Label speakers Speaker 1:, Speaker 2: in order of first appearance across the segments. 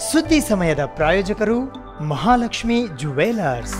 Speaker 1: ಸುದ್ದಿ ಸಮಯದ ಪ್ರಾಯೋಜಕರು Mahalakshmi jewellers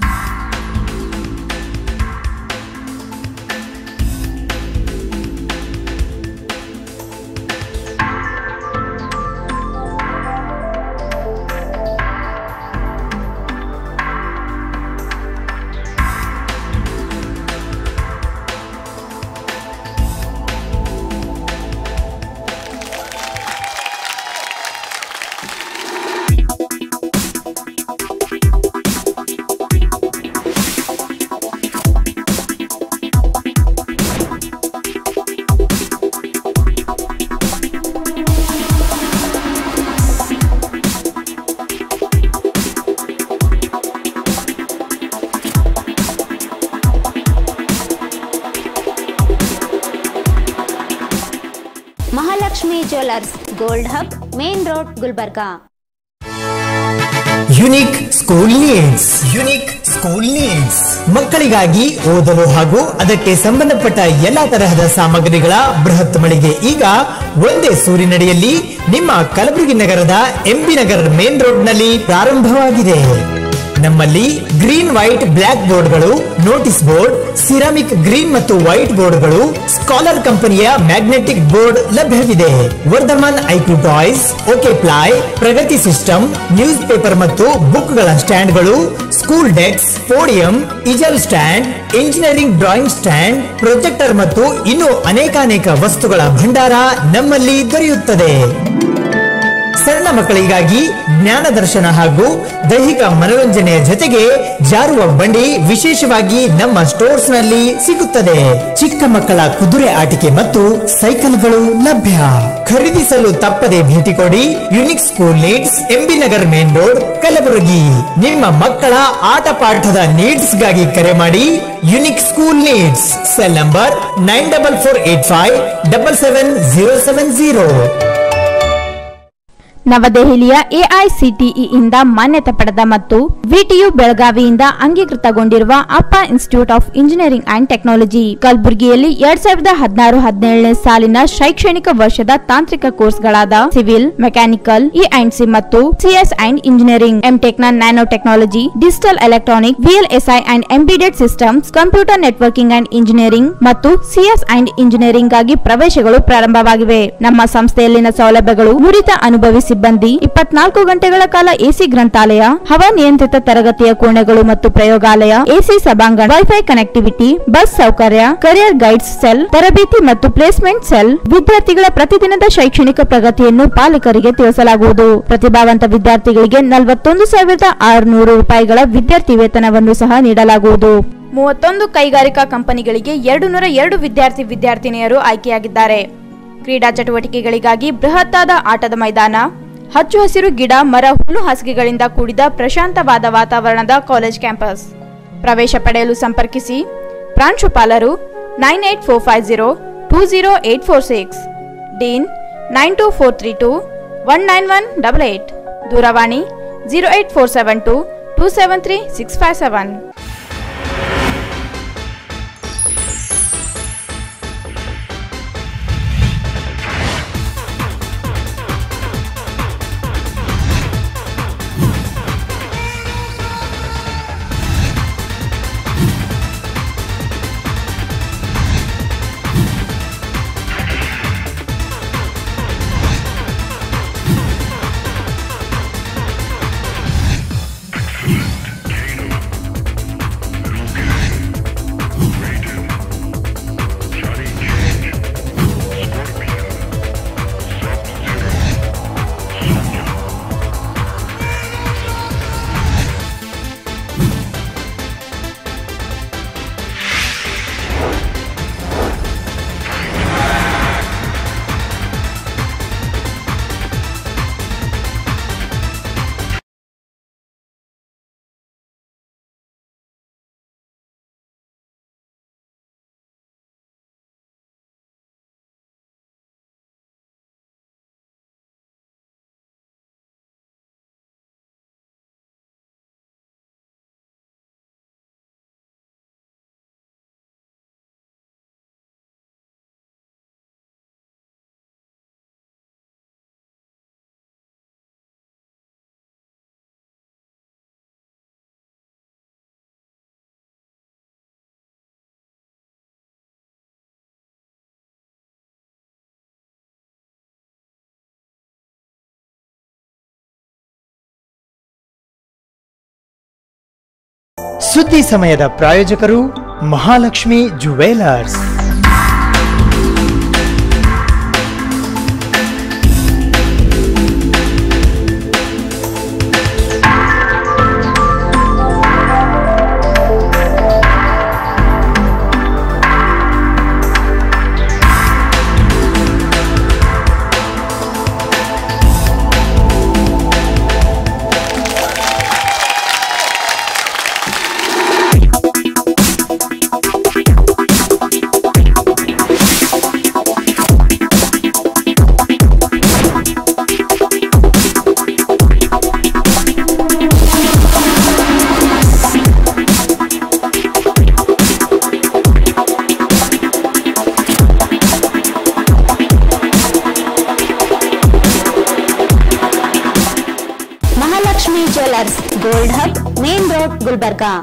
Speaker 2: Mahalakshmi jewellers gold hub main road Gulbarga
Speaker 1: unique school needs unique school needs ಮಕ್ಕಳಿಗಾಗಿ ಓದಲು ಹಾಗೂ ಅದಕ್ಕೆ ಸಂಬಂಧಪಟ್ಟ ಎಲ್ಲಾ ತರಹದ ಸಾಮಗ್ರಿಗಳ ಬೃಹತ್ ಮಳಿಗೆ ಈಗ ಒಂದೇ ಸೂರಿನಡಿಯಲ್ಲಿ ನಿಮ್ಮ ಕಲಬುರಗಿ ನಗರದ ಎಂಬಿ ನಗರ ಮೇನ್ ರೋಡ್ ನಲ್ಲಿ ಪ್ರಾರಂಭವಾಗಿದೆ ನಮ್ಮಲ್ಲಿ ಗ್ರೀನ್ ವೈಟ್ ಬ್ಲಾಕ್ ಬೋರ್ಡ್ಗಳು ನೋಟಿಸ್ ಬೋರ್ಡ್ ಸಿರಾಮಿಕ್ ಗ್ರೀನ್ ಮತ್ತು ವೈಟ್ ಬೋರ್ಡ್ಗಳು ಸ್ಕಾಲರ್ ಕಂಪನಿಯ ಮ್ಯಾಗ್ನೆಟಿಕ್ ಬೋರ್ಡ್ ಲಭ್ಯವಿದೆ Vardhaman IQ toys okay ply Pragati system news paper ಮತ್ತು ಬುಕ್ಗಳ ಸ್ಟ್ಯಾಂಡ್ಗಳು school desk podium easel stand engineering drawing stand projector ಮತ್ತು ಇನ್ನು ಅನೇಕಾನೇಕ ವಸ್ತುಗಳ ಭಂಡಾರ ನಮ್ಮಲ್ಲಿ ದೊರೆಯುತ್ತದೆ ಸಣ್ಣ ಮಕ್ಕಳಿಗಾಗಿ ಜ್ಞಾನ ದರ್ಶನ ಹಾಗೂ ದೈಹಿಕ ಮನೋರಂಜನೆಯ ಜೊತೆಗೆ ಜಾರುವ ಬಂಡಿ ವಿಶೇಷವಾಗಿ ನಮ್ಮ ಸ್ಟೋರ್ಸ್ ನಲ್ಲಿ ಸಿಗುತ್ತದೆ ಚಿಕ್ಕ ಮಕ್ಕಳ ಕುದುರೆ ಆಟಿಕೆ ಮತ್ತು ಸೈಕಲ್ಗಳು ಲಭ್ಯ ಖರೀದಿಸಲು ತಪ್ಪದೆ ಭೇಟಿ ಕೊಡಿ unique school needs MB Nagar main road Kalaburagi ನಿಮ್ಮ ಮಕ್ಕಳ ಆಟ ಪಾಠದ ನೀಡ್ಸ್ ಗಾಗಿ ಕರೆ ಮಾಡಿ unique school needs cell number nine double four eight five double seven zero seven zero
Speaker 3: ನವದೆಹಲಿಯ ಎಐಸಿಟಿಇ ಇಂದ ಮಾನ್ಯತೆ ಪಡೆದ ಮತ್ತು ವಿಟಿಯು ಬೆಳಗಾವಿಯಿಂದ ಅಂಗೀಕೃತಗೊಂಡಿರುವ Appa institute of engineering and technology ಕಲಬುರಗಿಯಲ್ಲಿ ಎರಡ್ ಸಾವಿರದ ಹದಿನಾರು ಹದಿನೇಳನೇ ಸಾಲಿನ ಶೈಕ್ಷಣಿಕ ವರ್ಷದ ತಾಂತ್ರಿಕ ಕೋರ್ಸ್ಗಳಾದ civil mechanical E and C ಮತ್ತು ಸಿಎಸ್ ಅಂಡ್ ಇಂಜಿನಿಯರಿಂಗ್ ಎಂಟೆಕ್ ನ nano technology digital electronic VLSI and embedded systems computer networking and engineering ಮತ್ತು ಸಿಎಸ್ ಅಂಡ್ ಇಂಜಿನಿಯರಿಂಗ್ ಗಾಗಿ ಪ್ರವೇಶಗಳು ಪ್ರಾರಂಭವಾಗಿವೆ ನಮ್ಮ ಸಂಸ್ಥೆಯಲ್ಲಿನ ಸೌಲಭ್ಯಗಳು ನುರಿತ ಅನುಭವಿ ಸಿಬ್ಬಂದಿ ಇಪ್ಪತ್ನಾಲ್ಕು ಗಂಟೆಗಳ ಕಾಲ ಎಸಿ ಗ್ರಂಥಾಲಯ ಹವಾನಿಯಂತ್ರಿತ ತರಗತಿಯ ಕೋಣೆಗಳು ಮತ್ತು ಪ್ರಯೋಗಾಲಯ ಎಸಿ ಸಭಾಂಗಣ ವೈಫೈ ಕನೆಕ್ಟಿವಿಟಿ ಬಸ್ ಸೌಕರ್ಯ ಕರಿಯರ್ ಗೈಡ್ಸ್ ಸೆಲ್ ತರಬೇತಿ ಮತ್ತು ಪ್ಲೇಸ್ಮೆಂಟ್ ಸೆಲ್ ವಿದ್ಯಾರ್ಥಿಗಳ ಪ್ರತಿದಿನದ ಶೈಕ್ಷಣಿಕ ಪ್ರಗತಿಯನ್ನು ಪಾಲಕರಿಗೆ ತಿಳಿಸಲಾಗುವುದು ಪ್ರತಿಭಾವಂತ ವಿದ್ಯಾರ್ಥಿಗಳಿಗೆ ನಲವತ್ತೊಂದು ಸಾವಿರದ ಆರುನೂರು ರೂಪಾಯಿಗಳ ವಿದ್ಯಾರ್ಥಿ ವೇತನವನ್ನು ಸಹ ನೀಡಲಾಗುವುದು ಮೂವತ್ತೊಂದು ಕೈಗಾರಿಕಾ ಕಂಪನಿಗಳಿಗೆ ಎರಡು ನೂರ ಎರಡು ವಿದ್ಯಾರ್ಥಿ ವಿದ್ಯಾರ್ಥಿನಿಯರು ಆಯ್ಕೆಯಾಗಿದ್ದಾರೆ ಕ್ರೀಡಾ ಚಟುವಟಿಕೆಗಳಿಗಾಗಿ ಬೃಹತ್ತಾದ ಆಟದ ಮೈದಾನ ಹಚ್ಚು ಹಸಿರು ಗಿಡ ಮರ ಹುಲ್ಲು ಹಾಸಿಗೆಗಳಿಂದ ಕೂಡಿದ ಪ್ರಶಾಂತವಾದ ವಾತಾವರಣದ ಕಾಲೇಜ್ ಕ್ಯಾಂಪಸ್ ಪ್ರವೇಶ ಪಡೆಯಲು ಸಂಪರ್ಕಿಸಿ ಪ್ರಾಂಶುಪಾಲರು nine eight four five zero two zero eight four six dean nine two four three two one nine one double eight ದೂರವಾಣಿ zero eight four seven two two seven three six five seven
Speaker 1: ಸುದ್ದಿ ಸಮಯದ ಪ್ರಾಯೋಜಕರು Mahalakshmi jewellers
Speaker 2: Mahalakshmi jewellers gold hub main road Gulbarga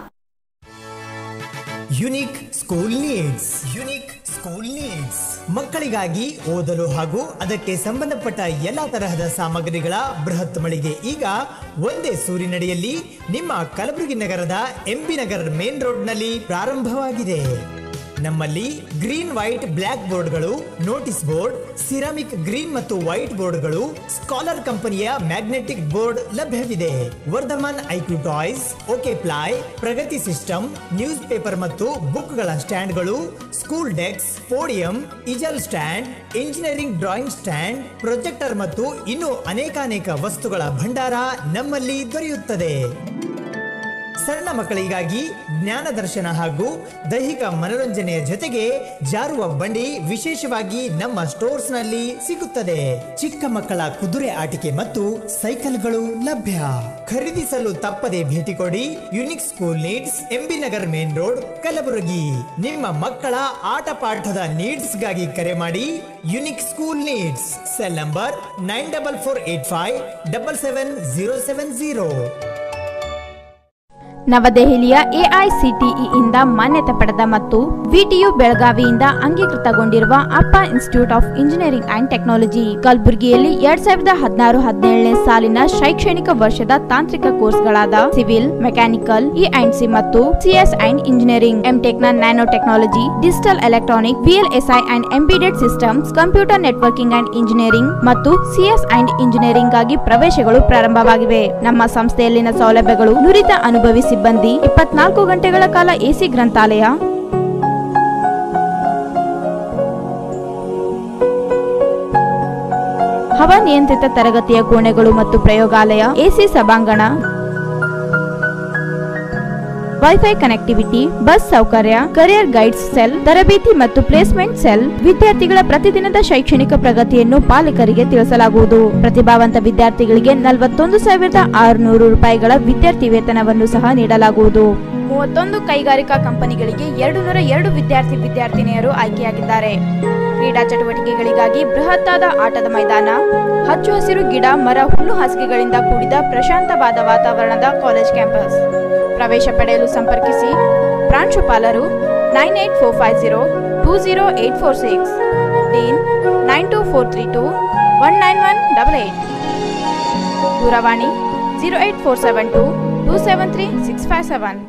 Speaker 1: unique school needs unique school needs ಮಕ್ಕಳಿಗಾಗಿ ಓದಲು ಹಾಗೂ ಅದಕ್ಕೆ ಸಂಬಂಧಪಟ್ಟ ಎಲ್ಲಾ ತರಹದ ಸಾಮಗ್ರಿಗಳ ಬೃಹತ್ ಮಳಿಗೆ ಈಗ ಒಂದೇ ಸೂರಿನಡಿಯಲ್ಲಿ ನಿಮ್ಮ ಕಲಬುರಗಿ ನಗರದ ಎಂಬಿ ನಗರ್ ಮೇನ್ ರೋಡ್ನಲ್ಲಿ ಪ್ರಾರಂಭವಾಗಿದೆ ನಮ್ಮಲ್ಲಿ ಗ್ರೀನ್ ವೈಟ್ ಬ್ಲ್ಯಾಕ್ ಬೋರ್ಡ್ಗಳು ನೋಟಿಸ್ ಬೋರ್ಡ್ ಸಿರಾಮಿಕ್ ಗ್ರೀನ್ ಮತ್ತು ವೈಟ್ ಬೋರ್ಡ್ಗಳು ಸ್ಕಾಲರ್ ಕಂಪನಿಯ ಮ್ಯಾಗ್ನೆಟಿಕ್ ಬೋರ್ಡ್ ಲಭ್ಯವಿದೆ Vardhaman IQ toys okay ply Pragati system news paper ಮತ್ತು ಬುಕ್ಗಳ ಸ್ಟ್ಯಾಂಡ್ಗಳು school desk podium easel stand engineering drawing stand projector ಮತ್ತು ಇನ್ನೂ ಅನೇಕಾನೇಕ ವಸ್ತುಗಳ ಭಂಡಾರ ನಮ್ಮಲ್ಲಿ ದೊರೆಯುತ್ತದೆ ಸಣ್ಣ ಮಕ್ಕಳಿಗಾಗಿ ಜ್ಞಾನ ದರ್ಶನ ಹಾಗೂ ದೈಹಿಕ ಮನೋರಂಜನೆಯ ಜೊತೆಗೆ ಜಾರುವ ಬಂಡಿ ವಿಶೇಷವಾಗಿ ನಮ್ಮ ಸ್ಟೋರ್ಸ್ ನಲ್ಲಿ ಸಿಗುತ್ತದೆ ಚಿಕ್ಕ ಮಕ್ಕಳ ಕುದುರೆ ಆಟಿಕೆ ಮತ್ತು ಸೈಕಲ್ಗಳು ಲಭ್ಯ ಖರೀದಿಸಲು ತಪ್ಪದೆ ಭೇಟಿ ಕೊಡಿ unique school needs MB Nagar main road Kalaburagi ನಿಮ್ಮ ಮಕ್ಕಳ ಆಟ ಪಾಠದ ನೀಡ್ಸ್ ಗಾಗಿ ಕರೆ ಮಾಡಿ unique school needs cell number nine double four eight five double seven zero seven zero
Speaker 3: ನವದೆಹಲಿಯ ಎಐಸಿಟಿಇ ಇಂದ ಮಾನ್ಯತೆ ಪಡೆದ ಮತ್ತು ವಿಟಿಯು ಬೆಳಗಾವಿಯಿಂದ ಅಂಗೀಕೃತಗೊಂಡಿರುವ Appa institute of engineering and technology ಕಲಬುರಗಿಯಲ್ಲಿ ಎರಡ್ ಸಾವಿರದ ಹದಿನಾರು ಹದಿನೇಳನೇ ಸಾಲಿನ ಶೈಕ್ಷಣಿಕ ವರ್ಷದ ತಾಂತ್ರಿಕ ಕೋರ್ಸ್ಗಳಾದ civil mechanical E and C ಮತ್ತು ಸಿಎಸ್ ಅಂಡ್ ಇಂಜಿನಿಯರಿಂಗ್ ಎಂಟೆಕ್ ನ nano technology digital electronic VLSI and embedded systems computer networking and engineering ಮತ್ತು ಸಿಎಸ್ ಅಂಡ್ ಇಂಜಿನಿಯರಿಂಗ್ ಗಾಗಿ ಪ್ರವೇಶಗಳು ಪ್ರಾರಂಭವಾಗಿವೆ ನಮ್ಮ ಸಂಸ್ಥೆಯಲ್ಲಿನ ಸೌಲಭ್ಯಗಳು ನುರಿತ ಅನುಭವಿ ಸಿಬ್ಬಂದಿ ಇಪ್ಪತ್ನಾಲ್ಕು ಗಂಟೆಗಳ ಕಾಲ ಎಸಿ ಗ್ರಂಥಾಲಯ ಹವಾನಿಯಂತ್ರಿತ ತರಗತಿಯ ಕೋಣೆಗಳು ಮತ್ತು ಪ್ರಯೋಗಾಲಯ ಎಸಿ ಸಭಾಂಗಣ ವೈಫೈ ಕನೆಕ್ಟಿವಿಟಿ ಬಸ್ ಸೌಕರ್ಯ ಕರಿಯರ್ ಗೈಡ್ಸ್ ಸೆಲ್ ತರಬೇತಿ ಮತ್ತು ಪ್ಲೇಸ್ಮೆಂಟ್ ಸೆಲ್ ವಿದ್ಯಾರ್ಥಿಗಳ ಪ್ರತಿದಿನದ ಶೈಕ್ಷಣಿಕ ಪ್ರಗತಿಯನ್ನು ಪಾಲಕರಿಗೆ ತಿಳಿಸಲಾಗುವುದು ಪ್ರತಿಭಾವಂತ ವಿದ್ಯಾರ್ಥಿಗಳಿಗೆ ನಲವತ್ತೊಂದು ಸಾವಿರದ ಆರುನೂರು ರೂಪಾಯಿಗಳ ವಿದ್ಯಾರ್ಥಿ ವೇತನವನ್ನು ಸಹ ನೀಡಲಾಗುವುದು ಮೂವತ್ತೊಂದು ಕೈಗಾರಿಕಾ ಕಂಪನಿಗಳಿಗೆ ಎರಡು ನೂರ ಎರಡು ವಿದ್ಯಾರ್ಥಿ ವಿದ್ಯಾರ್ಥಿನಿಯರು ಆಯ್ಕೆಯಾಗಿದ್ದಾರೆ ಕ್ರೀಡಾ ಚಟುವಟಿಕೆಗಳಿಗಾಗಿ ಬೃಹತ್ತಾದ ಆಟದ ಮೈದಾನ ಹಚ್ಚು ಹಸಿರು ಗಿಡ ಮರ ಹುಲ್ಲು ಹಾಸಿಗೆಗಳಿಂದ ಕೂಡಿದ ಪ್ರಶಾಂತವಾದ ವಾತಾವರಣದ ಕಾಲೇಜ್ ಕ್ಯಾಂಪಸ್ ಪ್ರವೇಶ ಪಡೆಯಲು ಸಂಪರ್ಕಿಸಿ ಪ್ರಾಂಶುಪಾಲರು nine eight four five zero two zero eight four six dean nine two four three two one nine one double eight ದೂರವಾಣಿ zero eight four seven two two seven three six five seven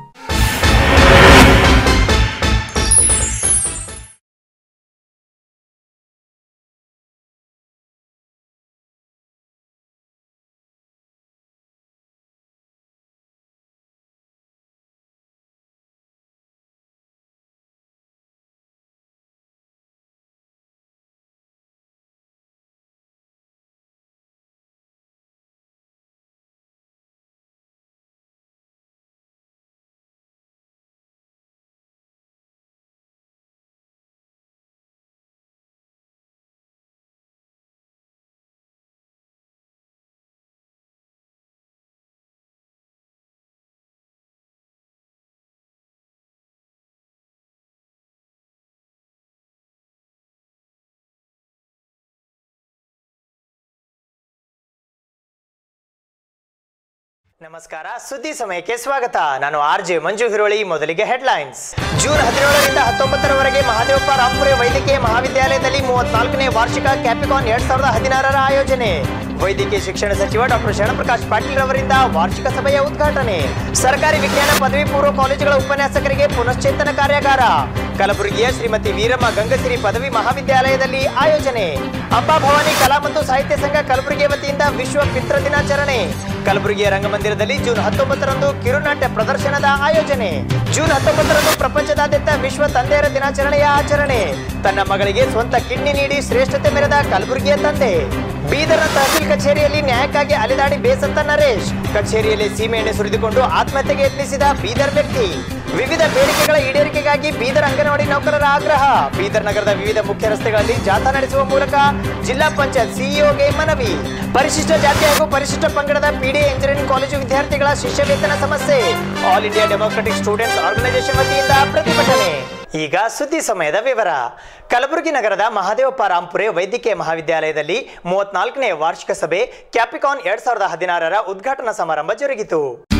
Speaker 1: ನಮಸ್ಕಾರ ಸುದ್ದಿ ಸಮಯಕ್ಕೆ ಸ್ವಾಗತ ನಾನು R J ಮಂಜು ಹಿರೋಳಿ ಮೊದಲಿಗೆ headlines June ಹದಿನೇಳರಿಂದ ಹತ್ತೊಂಬತ್ತರವರೆಗೆ ಮಹಾದೇವಪ್ಪ ರಾಂಪುರ ವೈದ್ಯಕೀಯ ಮಹಾವಿದ್ಯಾಲಯದಲ್ಲಿ ಮೂವತ್ನಾಲ್ಕನೇ ವಾರ್ಷಿಕ ಕ್ಯಾಪಿಕಾನ್ ಎರಡ್ ಸಾವಿರದ ಹದಿನಾರರ ಆಯೋಜನೆ ವೈದ್ಯಕೀಯ ಶಿಕ್ಷಣ ಸಚಿವ ಡಾಕ್ಟರ್ ಶರಣಪ್ರಕಾಶ್ ಪಾಟೀಲ್ ಅವರಿಂದ ವಾರ್ಷಿಕ ಸಭೆಯ ಉದ್ಘಾಟನೆ ಸರ್ಕಾರಿ ವಿಜ್ಞಾನ ಪದವಿ ಪೂರ್ವ ಕಾಲೇಜುಗಳ ಉಪನ್ಯಾಸಕರಿಗೆ ಪುನಶ್ಚೇತನ ಕಾರ್ಯಾಗಾರ ಕಲಬುರಗಿಯ ಶ್ರೀಮತಿ ವೀರಮ್ಮ ಗಂಗಸಿರಿ ಪದವಿ ಮಹಾವಿದ್ಯಾಲಯದಲ್ಲಿ ಆಯೋಜನೆ ಅಂಬಾ ಭವಾನಿ ಕಲಾ ಮತ್ತು ಸಾಹಿತ್ಯ ಸಂಘ ಕಲಬುರಗಿ ವತಿಯಿಂದ ವಿಶ್ವ ಪಿತೃ ದಿನಾಚರಣೆ ಕಲಬುರಗಿಯ ರಂಗಮಂದಿರದಲ್ಲಿ ಜೂನ್ ಹತ್ತೊಂಬತ್ತರಂದು ಕಿರುನಾಟ್ಯ ಪ್ರದರ್ಶನದ ಆಯೋಜನೆ ಜೂನ್ ಹತ್ತೊಂಬತ್ತರಂದು ಪ್ರಪಂಚದಾದ್ಯಂತ ವಿಶ್ವ ತಂದೆಯರ ದಿನಾಚರಣೆಯ ಆಚರಣೆ ತನ್ನ ಮಗಳಿಗೆ ಸ್ವಂತ ಕಿಡ್ನಿ ನೀಡಿ ಶ್ರೇಷ್ಠತೆ ಮೆರೆದ ಕಲಬುರಗಿಯ ತಂದೆ ಬೀದರ್ನ ತಹಸೀಲ್ ಕಚೇರಿಯಲ್ಲಿ ನ್ಯಾಯಕ್ಕಾಗಿ ಅಲೆದಾಡಿ ಬೇಸತ್ತ ನರೇಶ್ ಕಚೇರಿಯಲ್ಲಿ ಸೀಮೆಎಣ್ಣೆ ಸುರಿದುಕೊಂಡು ಆತ್ಮಹತ್ಯೆಗೆ ಯತ್ನಿಸಿದ ಬೀದರ್ ವ್ಯಕ್ತಿ ವಿವಿಧ ಬೇಡಿಕೆಗಳ ಈಡೇರಿಕೆಗಾಗಿ ಬೀದರ್ ಅಂಗನವಾಡಿ ನೌಕರರ ಆಗ್ರಹ ಬೀದರ್ ನಗರದ ವಿವಿಧ ಮುಖ್ಯ ರಸ್ತೆಗಳಲ್ಲಿ ಜಾಥಾ ನಡೆಸುವ ಮೂಲಕ ಜಿಲ್ಲಾ ಪಂಚಾಯತ್ ಸಿಇಒಗೆ ಮನವಿ ಪರಿಶಿಷ್ಟ ಜಾತಿ ಹಾಗೂ ಪರಿಶಿಷ್ಟ ಪಂಗಡದ ಪಿಡಿ ಇಂಜಿನಿಯರಿಂಗ್ ಕಾಲೇಜು ವಿದ್ಯಾರ್ಥಿಗಳ ಶಿಷ್ಯ ವೇತನ ಸಮಸ್ಯೆ all India democratic students organisation ವತಿಯಿಂದ ಪ್ರತಿಭಟನೆ ಈಗ ಸುದ್ದಿ ಸಮಯದ ವಿವರ ಕಲಬುರಗಿ ನಗರದ ಮಹಾದೇವಪ್ಪ ರಾಂಪುರೆ ವೈದ್ಯಕೀಯ ಮಹಾವಿದ್ಯಾಲಯದಲ್ಲಿ ಮೂವತ್ನಾಲ್ಕನೇ ವಾರ್ಷಿಕ ಸಭೆ ಕ್ಯಾಪಿಕಾನ್ ಎರಡ್ ಸಾವಿರದ ಹದಿನಾರರ ಉದ್ಘಾಟನಾ ಸಮಾರಂಭ ಜರುಗಿತು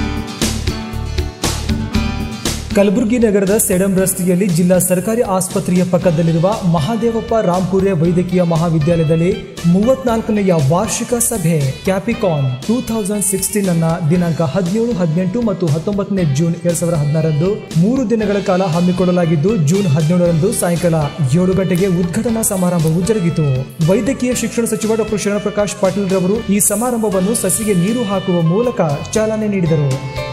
Speaker 4: ಕಲಬುರಗಿ ನಗರದ ಸೆಡಂ ರಸ್ತೆಯಲ್ಲಿ ಜಿಲ್ಲಾ ಸರ್ಕಾರಿ ಆಸ್ಪತ್ರೆಯ ಪಕ್ಕದಲ್ಲಿರುವ ಮಹಾದೇವಪ್ಪ ರಾಂಪುರೆ ವೈದ್ಯಕೀಯ ಮಹಾವಿದ್ಯಾಲಯದಲ್ಲಿ ಮೂವತ್ನಾಲ್ಕನೆಯ ವಾರ್ಷಿಕ ಸಭೆ ಕ್ಯಾಪಿಕಾನ್ ಟೂ ಥೌಸಂಡ್ ಸಿಕ್ಸ್ಟೀನ್ ಅನ್ನ ದಿನಾಂಕ ಹದಿನೇಳು ಹದಿನೆಂಟು ಮತ್ತು ಹತ್ತೊಂಬತ್ತನೇ ಜೂನ್ ಎರಡ್ ಸಾವಿರದ ಹದಿನಾರರಂದು ಮೂರು ದಿನಗಳ ಕಾಲ ಹಮ್ಮಿಕೊಳ್ಳಲಾಗಿದ್ದು ಜೂನ್ ಹದಿನೇಳರಂದು ಸಾಯಂಕಾಲ ಏಳು ಗಂಟೆಗೆ ಉದ್ಘಾಟನಾ ಸಮಾರಂಭವು ಜರುಗಿತು ವೈದ್ಯಕೀಯ ಶಿಕ್ಷಣ ಸಚಿವ ಡಾಕ್ಟರ್ ಶರಣಪ್ರಕಾಶ್ ಪಾಟೀಲ್ ರವರು ಈ ಸಮಾರಂಭವನ್ನು ಸಸಿಗೆ ನೀರು ಹಾಕುವ ಮೂಲಕ ಚಾಲನೆ ನೀಡಿದರು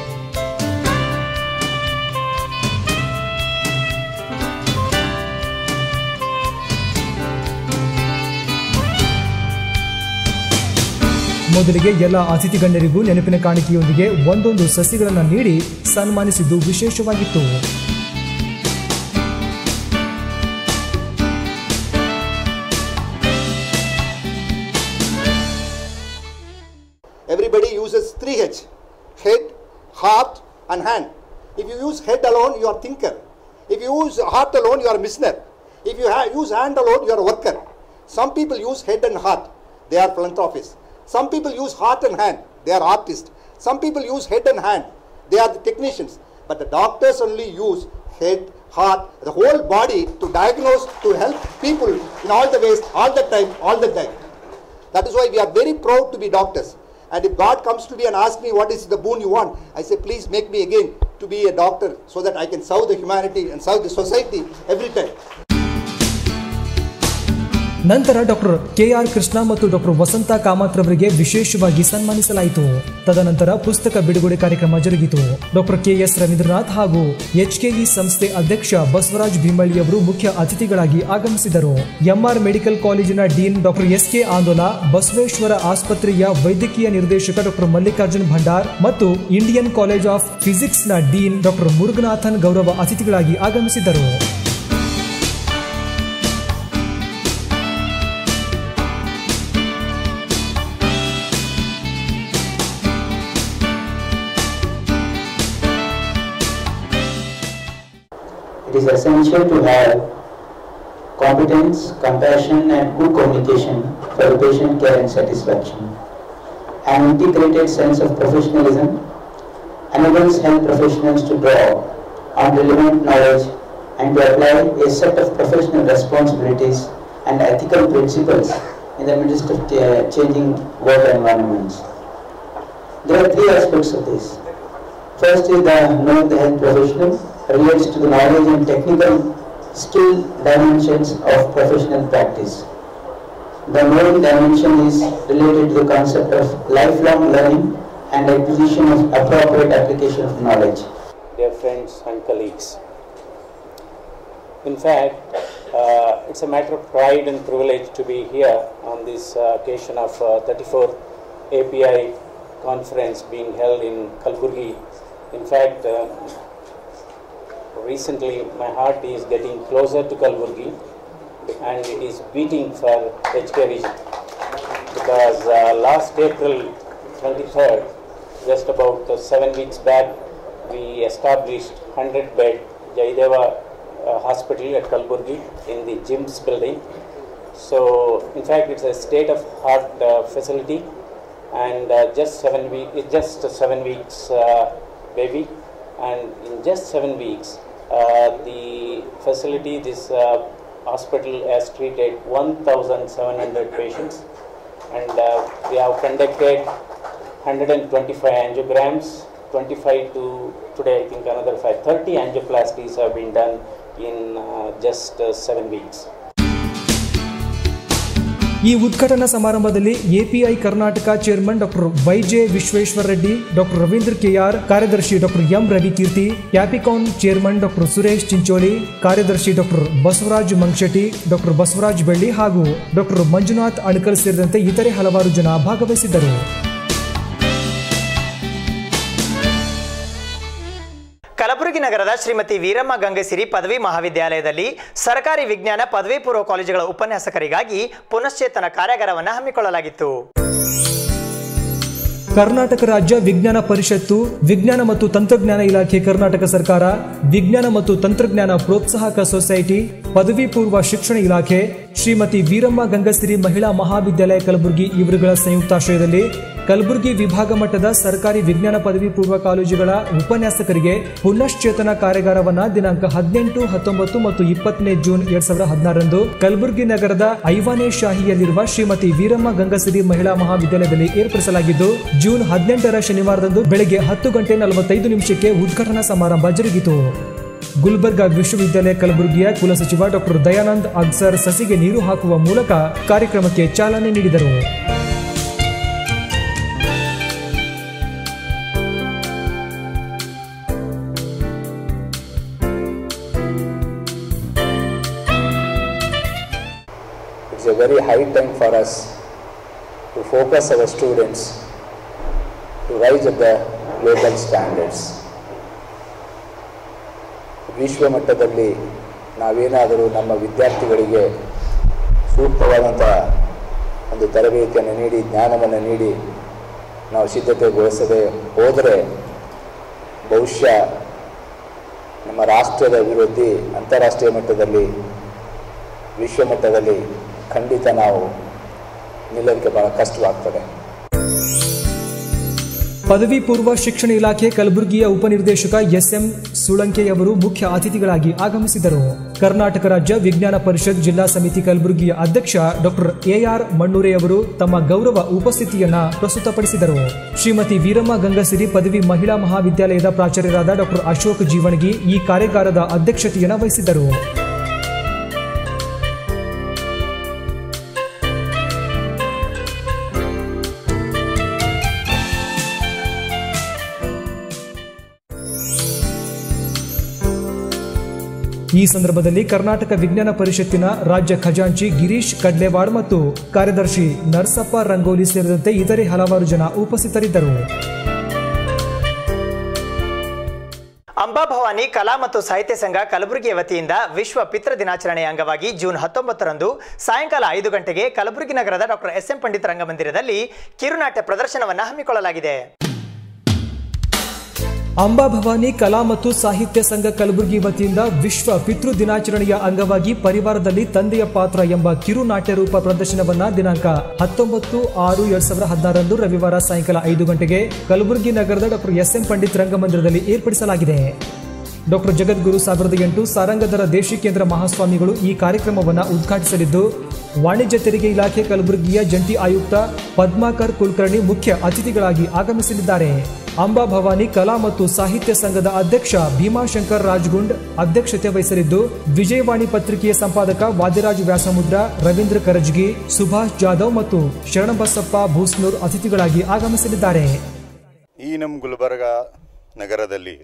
Speaker 4: ಮೊದಲಿಗೆ ಎಲ್ಲ ಅತಿಥಿ ಗಣ್ಯರಿಗೂ ನೆನಪಿನ ಕಾಣಿಕೆಯೊಂದಿಗೆ ಒಂದೊಂದು ಸಸಿಗಳನ್ನು ನೀಡಿ ಸನ್ಮಾನಿಸಿದ್ದು ವಿಶೇಷವಾಗಿತ್ತು
Speaker 5: Everybody uses 3H head, heart, and hand. If you use head alone, you are thinker. If you use heart alone, you are listener. If you ha- use hand alone, you are a worker. Some people use head and heart, they are philanthropists. Some people use heart and hand, they are artists. Some people use head and hand, they are the technicians. But the doctors only use head, heart, the whole body to diagnose, to help people in all the ways, all the time, all the time. That is why we are very proud to be doctors. And if God comes to me and asks me what is the boon you want, I say, please make me again to be a doctor so that I can serve the humanity and serve the society every time.
Speaker 4: ನಂತರ doctor K R Krishna ಮತ್ತು doctor ವಸಂತ ಕಾಮತ್ ರವರಿಗೆ ವಿಶೇಷವಾಗಿ ಸನ್ಮಾನಿಸಲಾಯಿತು ತದನಂತರ ಪುಸ್ತಕ ಬಿಡುಗಡೆ ಕಾರ್ಯಕ್ರಮ ಜರುಗಿತು ಡಾಕ್ಟರ್ ಕೆ ಎಸ್ ರವೀಂದ್ರನಾಥ್ ಹಾಗೂ ಎಚ್ಕೆಇ ಸಂಸ್ಥೆ ಅಧ್ಯಕ್ಷ ಬಸವರಾಜ್ ಭೀಮಳ್ಳಿ ಅವರು ಮುಖ್ಯ ಅತಿಥಿಗಳಾಗಿ ಆಗಮಿಸಿದರು ಎಂಆರ್ ಮೆಡಿಕಲ್ ಕಾಲೇಜಿನ dean doctor S K Andola Basaveshwara ಆಸ್ಪತ್ರೆಯ ವೈದ್ಯಕೀಯ ನಿರ್ದೇಶಕ ಡಾಕ್ಟರ್ ಮಲ್ಲಿಕಾರ್ಜುನ್ ಭಂಡಾರ್ ಮತ್ತು ಇಂಡಿಯನ್ ಕಾಲೇಜ್ ಆಫ್ ಫಿಸಿಕ್ಸ್ನ ಡೀನ್ ಡಾಕ್ಟರ್ ಮುರುಗನಾಥನ್ ಗೌರವ ಅತಿಥಿಗಳಾಗಿ ಆಗಮಿಸಿದ್ದರು
Speaker 6: It is essential to have competence, compassion and good communication for the patient care and satisfaction. An integrated sense of professionalism enables health professionals to draw on relevant knowledge and to apply a set of professional responsibilities and ethical principles in the midst of uh, changing work environments. There are three aspects of this. First is the knowing the health professional relates to the knowledge and technical skill dimensions of professional practice. The knowing dimension is related to the concept of lifelong learning and acquisition of appropriate application of knowledge.
Speaker 7: dear friends and colleagues. In fact, uh, it's a matter of pride and privilege to be here on this uh, occasion of uh, 34th API conference being held in Kalburgi. In fact, uh, recently my heart is getting closer to Kalburgi and it is beating for HK region because uh, last April 23rd, just about uh, seven weeks back, we established 100 bed Jaideva uh, hospital at Kalburgi in the GYMS building. So, in fact, it's a state of art uh, facility, and uh, just seven week, it's just a seven weeks uh, baby, and in just seven weeks, uh, the facility, this uh, hospital has treated 1,700 patients, and uh, we have conducted 125 angiograms, 25 to today I think another 5, 30 angioplasties have been done in uh, just uh, 7 weeks.
Speaker 4: ಈ ಉದ್ಘಾಟನಾ ಸಮಾರಂಭದಲ್ಲಿ API Karnataka chairman doctor Y J Vishweshwara Reddy doctor Ravindra K R ಕಾರ್ಯದರ್ಶಿ doctor M Ravikeerthi Kapicon chairman doctor Suresh Chincholi ಕಾರ್ಯದರ್ಶಿ doctor Basavaraj Mangashetti doctor Basavaraj Belli ಹಾಗೂ doctor Manjunath ಅಣಕಲ್ ಸೇರಿದಂತೆ ಇತರೆ ಹಲವಾರು ಜನ ಭಾಗವಹಿಸಿದ್ದರು
Speaker 1: ಕಲಬುರಗಿ ನಗರದ ಶ್ರೀಮತಿ ವೀರಮ್ಮ ಗಂಗಸಿರಿ ಪದವಿ ಮಹಾವಿದ್ಯಾಲಯದಲ್ಲಿ ಸರ್ಕಾರಿ ವಿಜ್ಞಾನ ಪದವಿ ಪೂರ್ವ ಕಾಲೇಜುಗಳ ಉಪನ್ಯಾಸಕರಿಗಾಗಿ ಪುನಶ್ಚೇತನ ಕಾರ್ಯಾಗಾರವನ್ನು ಹಮ್ಮಿಕೊಳ್ಳಲಾಗಿತ್ತು
Speaker 4: ಕರ್ನಾಟಕ ರಾಜ್ಯ ವಿಜ್ಞಾನ ಪರಿಷತ್ತು ವಿಜ್ಞಾನ ಮತ್ತು ತಂತ್ರಜ್ಞಾನ ಇಲಾಖೆ ಕರ್ನಾಟಕ ಸರ್ಕಾರ ವಿಜ್ಞಾನ ಮತ್ತು ತಂತ್ರಜ್ಞಾನ ಪ್ರೋತ್ಸಾಹಕ ಸೊಸೈಟಿ ಪದವಿ ಪೂರ್ವ ಶಿಕ್ಷಣ ಇಲಾಖೆ ಶ್ರೀಮತಿ ವೀರಮ್ಮ ಗಂಗಸಿರಿ ಮಹಿಳಾ ಮಹಾವಿದ್ಯಾಲಯ ಕಲಬುರಗಿ ಇವರುಗಳ ಸಂಯುಕ್ತಾಶ್ರಯದಲ್ಲಿ ಕಲಬುರಗಿ ವಿಭಾಗ ಮಟ್ಟದ ಸರ್ಕಾರಿ ವಿಜ್ಞಾನ ಪದವಿ ಪೂರ್ವ ಕಾಲೇಜುಗಳ ಉಪನ್ಯಾಸಕರಿಗೆ ಪುನಶ್ಚೇತನ ಕಾರ್ಯಾಗಾರವನ್ನ ದಿನಾಂಕ ಹದಿನೆಂಟು ಹತ್ತೊಂಬತ್ತು ಮತ್ತು ಇಪ್ಪತ್ತನೇ ಜೂನ್ ಎರಡ್ ಸಾವಿರದ ಹದಿನಾರರಂದು ಕಲಬುರಗಿ ನಗರದ ಐವಾನೆ ಶಾಹಿಯಲ್ಲಿರುವ ಶ್ರೀಮತಿ ವೀರಮ್ಮ ಗಂಗಸಿರಿ ಮಹಿಳಾ ಮಹಾವಿದ್ಯಾಲಯದಲ್ಲಿ ಏರ್ಪಡಿಸಲಾಗಿದ್ದು ಜೂನ್ ಹದಿನೆಂಟರ ಶನಿವಾರದಂದು ಬೆಳಗ್ಗೆ ಹತ್ತು ಗಂಟೆ ನಲವತ್ತೈದು ನಿಮಿಷಕ್ಕೆ ಉದ್ಘಾಟನಾ ಸಮಾರಂಭ ಜರುಗಿತು ಗುಲ್ಬರ್ಗಾ ವಿಶ್ವವಿದ್ಯಾಲಯ ಕಲಬುರಗಿಯ ಕುಲಸಚಿವ ಡಾಕ್ಟರ್ ದಯಾನಂದ್ ಅಗ್ಸರ್ ಸಸಿಗೆ ನೀರು ಹಾಕುವ ಮೂಲಕ ಕಾರ್ಯಕ್ರಮಕ್ಕೆ ಚಾಲನೆ ನೀಡಿದರು
Speaker 6: It's a very high time for us to focus our students to rise at the global standards. ವಿಶ್ವ ಮಟ್ಟದಲ್ಲಿ ನಾವೇನಾದರೂ ನಮ್ಮ ವಿದ್ಯಾರ್ಥಿಗಳಿಗೆ ಸೂಕ್ತವಾದಂಥ ಒಂದು ತರಬೇತಿಯನ್ನು ನೀಡಿ ಜ್ಞಾನವನ್ನು ನೀಡಿ ನಾವು ಸಿದ್ಧತೆಗೊಳಿಸದೆ ಹೋದರೆ ಬಹುಶಃ ನಮ್ಮ ರಾಷ್ಟ್ರದ ಅಭಿವೃದ್ಧಿ ಅಂತಾರಾಷ್ಟ್ರೀಯ ಮಟ್ಟದಲ್ಲಿ ವಿಶ್ವ ಮಟ್ಟದಲ್ಲಿ ಖಂಡಿತ ನಾವು ನಿಲ್ಲೋದಕ್ಕೆ ಬಹಳ ಕಷ್ಟವಾಗ್ತದೆ
Speaker 4: ಪದವಿ ಪೂರ್ವ ಶಿಕ್ಷಣ ಇಲಾಖೆ ಕಲಬುರಗಿಯ ಉಪನಿರ್ದೇಶಕ ಎಸ್ಎಂ ಸುಳಂಕೆಯವರು ಮುಖ್ಯ ಅತಿಥಿಗಳಾಗಿ ಆಗಮಿಸಿದರು ಕರ್ನಾಟಕ ರಾಜ್ಯ ವಿಜ್ಞಾನ ಪರಿಷತ್ ಜಿಲ್ಲಾ ಸಮಿತಿ ಕಲಬುರಗಿಯ ಅಧ್ಯಕ್ಷ ಡಾಕ್ಟರ್ ಎಆರ್ ಮಣ್ಣೂರೆಯವರು ತಮ್ಮ ಗೌರವ ಉಪಸ್ಥಿತಿಯನ್ನ ಪ್ರಸ್ತುತಪಡಿಸಿದರು ಶ್ರೀಮತಿ ವೀರಮ್ಮ ಗಂಗಸಿರಿ ಪದವಿ ಮಹಿಳಾ ಮಹಾವಿದ್ಯಾಲಯದ ಪ್ರಾಚಾರ್ಯರಾದ ಡಾಕ್ಟರ್ ಅಶೋಕ್ ಜೀವಣಗಿ ಈ ಕಾರ್ಯಾಗಾರದ ಅಧ್ಯಕ್ಷತೆಯನ್ನು ವಹಿಸಿದ್ದರು ಈ ಸಂದರ್ಭದಲ್ಲಿ ಕರ್ನಾಟಕ ವಿಜ್ಞಾನ ಪರಿಷತ್ತಿನ ರಾಜ್ಯ ಖಜಾಂಚಿ ಗಿರೀಶ್ ಕಡ್ಲೆವಾಡ್ ಮತ್ತು ಕಾರ್ಯದರ್ಶಿ ನರಸಪ್ಪ ರಂಗೋಲಿ ಸೇರಿದಂತೆ ಇತರೆ ಹಲವಾರು ಜನ ಉಪಸ್ಥಿತರಿದ್ದರು
Speaker 1: ಅಂಬಾಭವಾನಿ ಕಲಾ ಮತ್ತು ಸಾಹಿತ್ಯ ಸಂಘ ಕಲಬುರಗಿಯ ವತಿಯಿಂದ ವಿಶ್ವ ಪಿತೃ ದಿನಾಚರಣೆಯ ಅಂಗವಾಗಿ ಜೂನ್ ಹತ್ತೊಂಬತ್ತರಂದು ಸಾಯಂಕಾಲ ಐದು ಗಂಟೆಗೆ ಕಲಬುರಗಿ ನಗರದ ಡಾಕ್ಟರ್ ಎಸ್ ಎಂ ಪಂಡಿತ್ ರಂಗಮಂದಿರದಲ್ಲಿ ಕಿರುನಾಟ್ಯ ಪ್ರದರ್ಶನವನ್ನು ಹಮ್ಮಿಕೊಳ್ಳಲಾಗಿದೆ
Speaker 4: ಅಂಬಾಭವಾನಿ ಕಲಾ ಮತ್ತು ಸಾಹಿತ್ಯ ಸಂಘ ಕಲಬುರಗಿ ವತಿಯಿಂದ ವಿಶ್ವ ಪಿತೃ ದಿನಾಚರಣೆಯ ಅಂಗವಾಗಿ ಪರಿವಾರದಲ್ಲಿ ತಂದೆಯ ಪಾತ್ರ ಎಂಬ ಕಿರು ನಾಟ್ಯ ರೂಪ ಪ್ರದರ್ಶನವನ್ನ ದಿನಾಂಕ ಹತ್ತೊಂಬತ್ತು ಆರು ಎರಡ್ ಸಾವಿರದ ಹದಿನಾರರಂದು ರವಿವಾರ ಸಾಯಂಕಾಲ ಐದು ಗಂಟೆಗೆ ಕಲಬುರಗಿ ನಗರದ ಡಾಕ್ಟರ್ ಎಸ್ ಎಂ ಪಂಡಿತ್ ರಂಗಮಂದಿರದಲ್ಲಿ ಏರ್ಪಡಿಸಲಾಗಿದೆ ಡಾಕ್ಟರ್ ಜಗದ್ಗುರು ಸಾವಿರದ ಎಂಟು ಸಾರಂಗಧರ ದೇಶಿಕೇಂದ್ರ ಮಹಾಸ್ವಾಮಿಗಳು ಈ ಕಾರ್ಯಕ್ರಮವನ್ನು ಉದ್ಘಾಟಿಸಲಿದ್ದು ವಾಣಿಜ್ಯ ತೆರಿಗೆ ಇಲಾಖೆ ಕಲಬುರಗಿಯ ಜಂಟಿ ಆಯುಕ್ತ ಪದ್ಮಾಕರ್ ಕುಲಕರ್ಣಿ ಮುಖ್ಯ ಅತಿಥಿಗಳಾಗಿ ಆಗಮಿಸಲಿದ್ದಾರೆ ಅಂಬಾ ಭವಾನಿ ಕಲಾ ಮತ್ತು ಸಾಹಿತ್ಯ ಸಂಘದ ಅಧ್ಯಕ್ಷ ಭೀಮಾಶಂಕರ್ ರಾಜ್ಗುಂಡ್ ಅಧ್ಯಕ್ಷತೆ ವಹಿಸಲಿದ್ದು ವಿಜಯವಾಣಿ ಪತ್ರಿಕೆಯ ಸಂಪಾದಕ ವಾದಿರಾಜ್ ವ್ಯಾಸಮುದ್ರ ರವೀಂದ್ರ ಕರಜ್ಗಿ ಸುಭಾಷ್ ಜಾಧವ್ ಮತ್ತು ಶರಣಬಸಪ್ಪ ಭೂಸ್ನೂರ್ ಅತಿಥಿಗಳಾಗಿ ಆಗಮಿಸಲಿದ್ದಾರೆ
Speaker 8: ಈ ನಮ್ಮ ಗುಲ್ಬರ್ಗ ನಗರದಲ್ಲಿ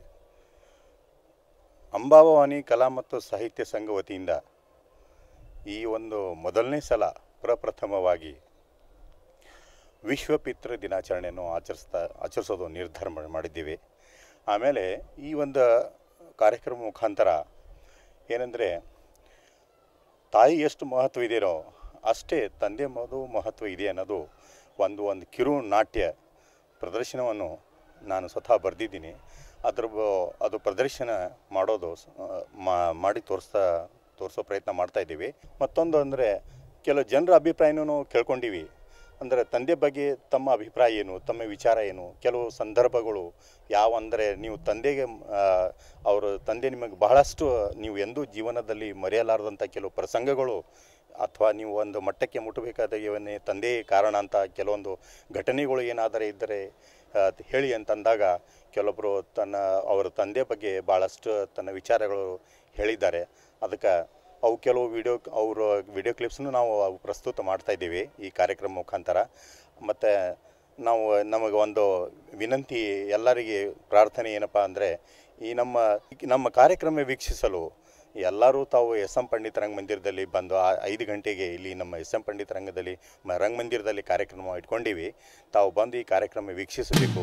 Speaker 8: ಅಂಬಾಭವಾನಿ ಕಲಾ ಮತ್ತು ಸಾಹಿತ್ಯ ಸಂಘ ವತಿಯಿಂದ ಈ ಒಂದು ಮೊದಲನೇ ಸಲ ಪ್ರಪ್ರಥಮವಾಗಿ ವಿಶ್ವ ಪಿತೃ ದಿನಾಚರಣೆಯನ್ನು ಆಚರಿಸ್ತಾ ಆಚರಿಸೋದು ನಿರ್ಧಾರ ಮಾಡಿ- ಮಾಡಿದ್ದೀವಿ ಆಮೇಲೆ ಈ ಒಂದು ಕಾರ್ಯಕ್ರಮ ಮುಖಾಂತರ ಏನಂದರೆ ತಾಯಿ ಎಷ್ಟು ಮಹತ್ವ ಇದೆಯೋ ಅಷ್ಟೇ ತಂದೆ ಮದು ಮಹತ್ವ ಇದೆ ಅನ್ನೋದು ಒಂದು ಒಂದು ಕಿರು ನಾಟ್ಯ ಪ್ರದರ್ಶನವನ್ನು ನಾನು ಸ್ವತಃ ಬರೆದಿದ್ದೀನಿ ಅದ್ರ ಬ- ಅದು ಪ್ರದರ್ಶನ ಮಾಡೋದು ಸ- ಮಾ- ಮಾಡಿ ತೋರಿಸ್ತಾ ತೋರಿಸೋ ಪ್ರಯತ್ನ ಮಾಡ್ತಾ ಇದ್ದೀವಿ ಮತ್ತೊಂದು ಅಂದರೆ ಕೆಲವು ಜನರ ಅಭಿಪ್ರಾಯನೂ ಕೇಳ್ಕೊಂಡಿವಿ ಅಂದರೆ ತಂದೆ ಬಗ್ಗೆ ತಮ್ಮ ಅಭಿಪ್ರಾಯ ಏನು ತಮ್ಮ ವಿಚಾರ ಏನು ಕೆಲವು ಸಂದರ್ಭಗಳು ಯಾವ ಅಂದರೆ ನೀವು ತಂದೆಗೆ ಆ, ಅವರ ತಂದೆ ನಿಮಗೆ ಬಹಳಷ್ಟು ನೀವು ಎಂದೂ ಜೀವನದಲ್ಲಿ ಮರೆಯಲಾರದಂಥ ಕೆಲವು ಪ್ರಸಂಗಗಳು ಅಥವಾ ನೀವು ಒಂದು ಮಟ್ಟಕ್ಕೆ ಮುಟ್ಟಬೇಕಾದ ಇವನ್ನೇ ತಂದೆ ಕಾರಣ ಅಂತ ಕೆಲವೊಂದು ಘಟನೆಗಳು ಏನಾದರೆ ಇದ್ದರೆ ಆ, ಹೇಳಿ ಅಂತಂದಾಗ ಕೆಲವೊಬ್ಬರು ತನ್ನ ಅವರ ತಂದೆ ಬಗ್ಗೆ ಭಾಳಷ್ಟು ತನ್ನ ವಿಚಾರಗಳು ಹೇಳಿದ್ದಾರೆ ಅದಕ್ಕೆ ಅವು ಕೆಲವು ವಿಡಿಯೋ ಅವರು ವಿಡಿಯೋ ಕ್ಲಿಪ್ಸ್ನು ನಾವು ಅವು ಪ್ರಸ್ತುತ ಮಾಡ್ತಾ ಇದ್ದೀವಿ ಈ ಕಾರ್ಯಕ್ರಮ ಮುಖಾಂತರ ಮತ್ತು ನಾವು ನಮಗೆ ಒಂದು ವಿನಂತಿ ಎಲ್ಲರಿಗೆ ಪ್ರಾರ್ಥನೆ ಏನಪ್ಪ ಅಂದರೆ ಈ ನಮ್ಮ ನಮ್ಮ ಕಾರ್ಯಕ್ರಮ ವೀಕ್ಷಿಸಲು ಎಲ್ಲರೂ ತಾವು ಎಸ್ ಎಂ ಪಂಡಿತ ರಂಗಮಂದಿರದಲ್ಲಿ ಬಂದು ಆ ಐದು ಗಂಟೆಗೆ ಇಲ್ಲಿ ನಮ್ಮ ಎಸ್ ಎಂ ಪಂಡಿತ ರಂಗದಲ್ಲಿ ಮ- ರಂಗಮಂದಿರದಲ್ಲಿ ಕಾರ್ಯಕ್ರಮ ಇಟ್ಕೊಂಡಿವಿ ತಾವು ಬಂದು ಈ ಕಾರ್ಯಕ್ರಮ ವೀಕ್ಷಿಸಬೇಕು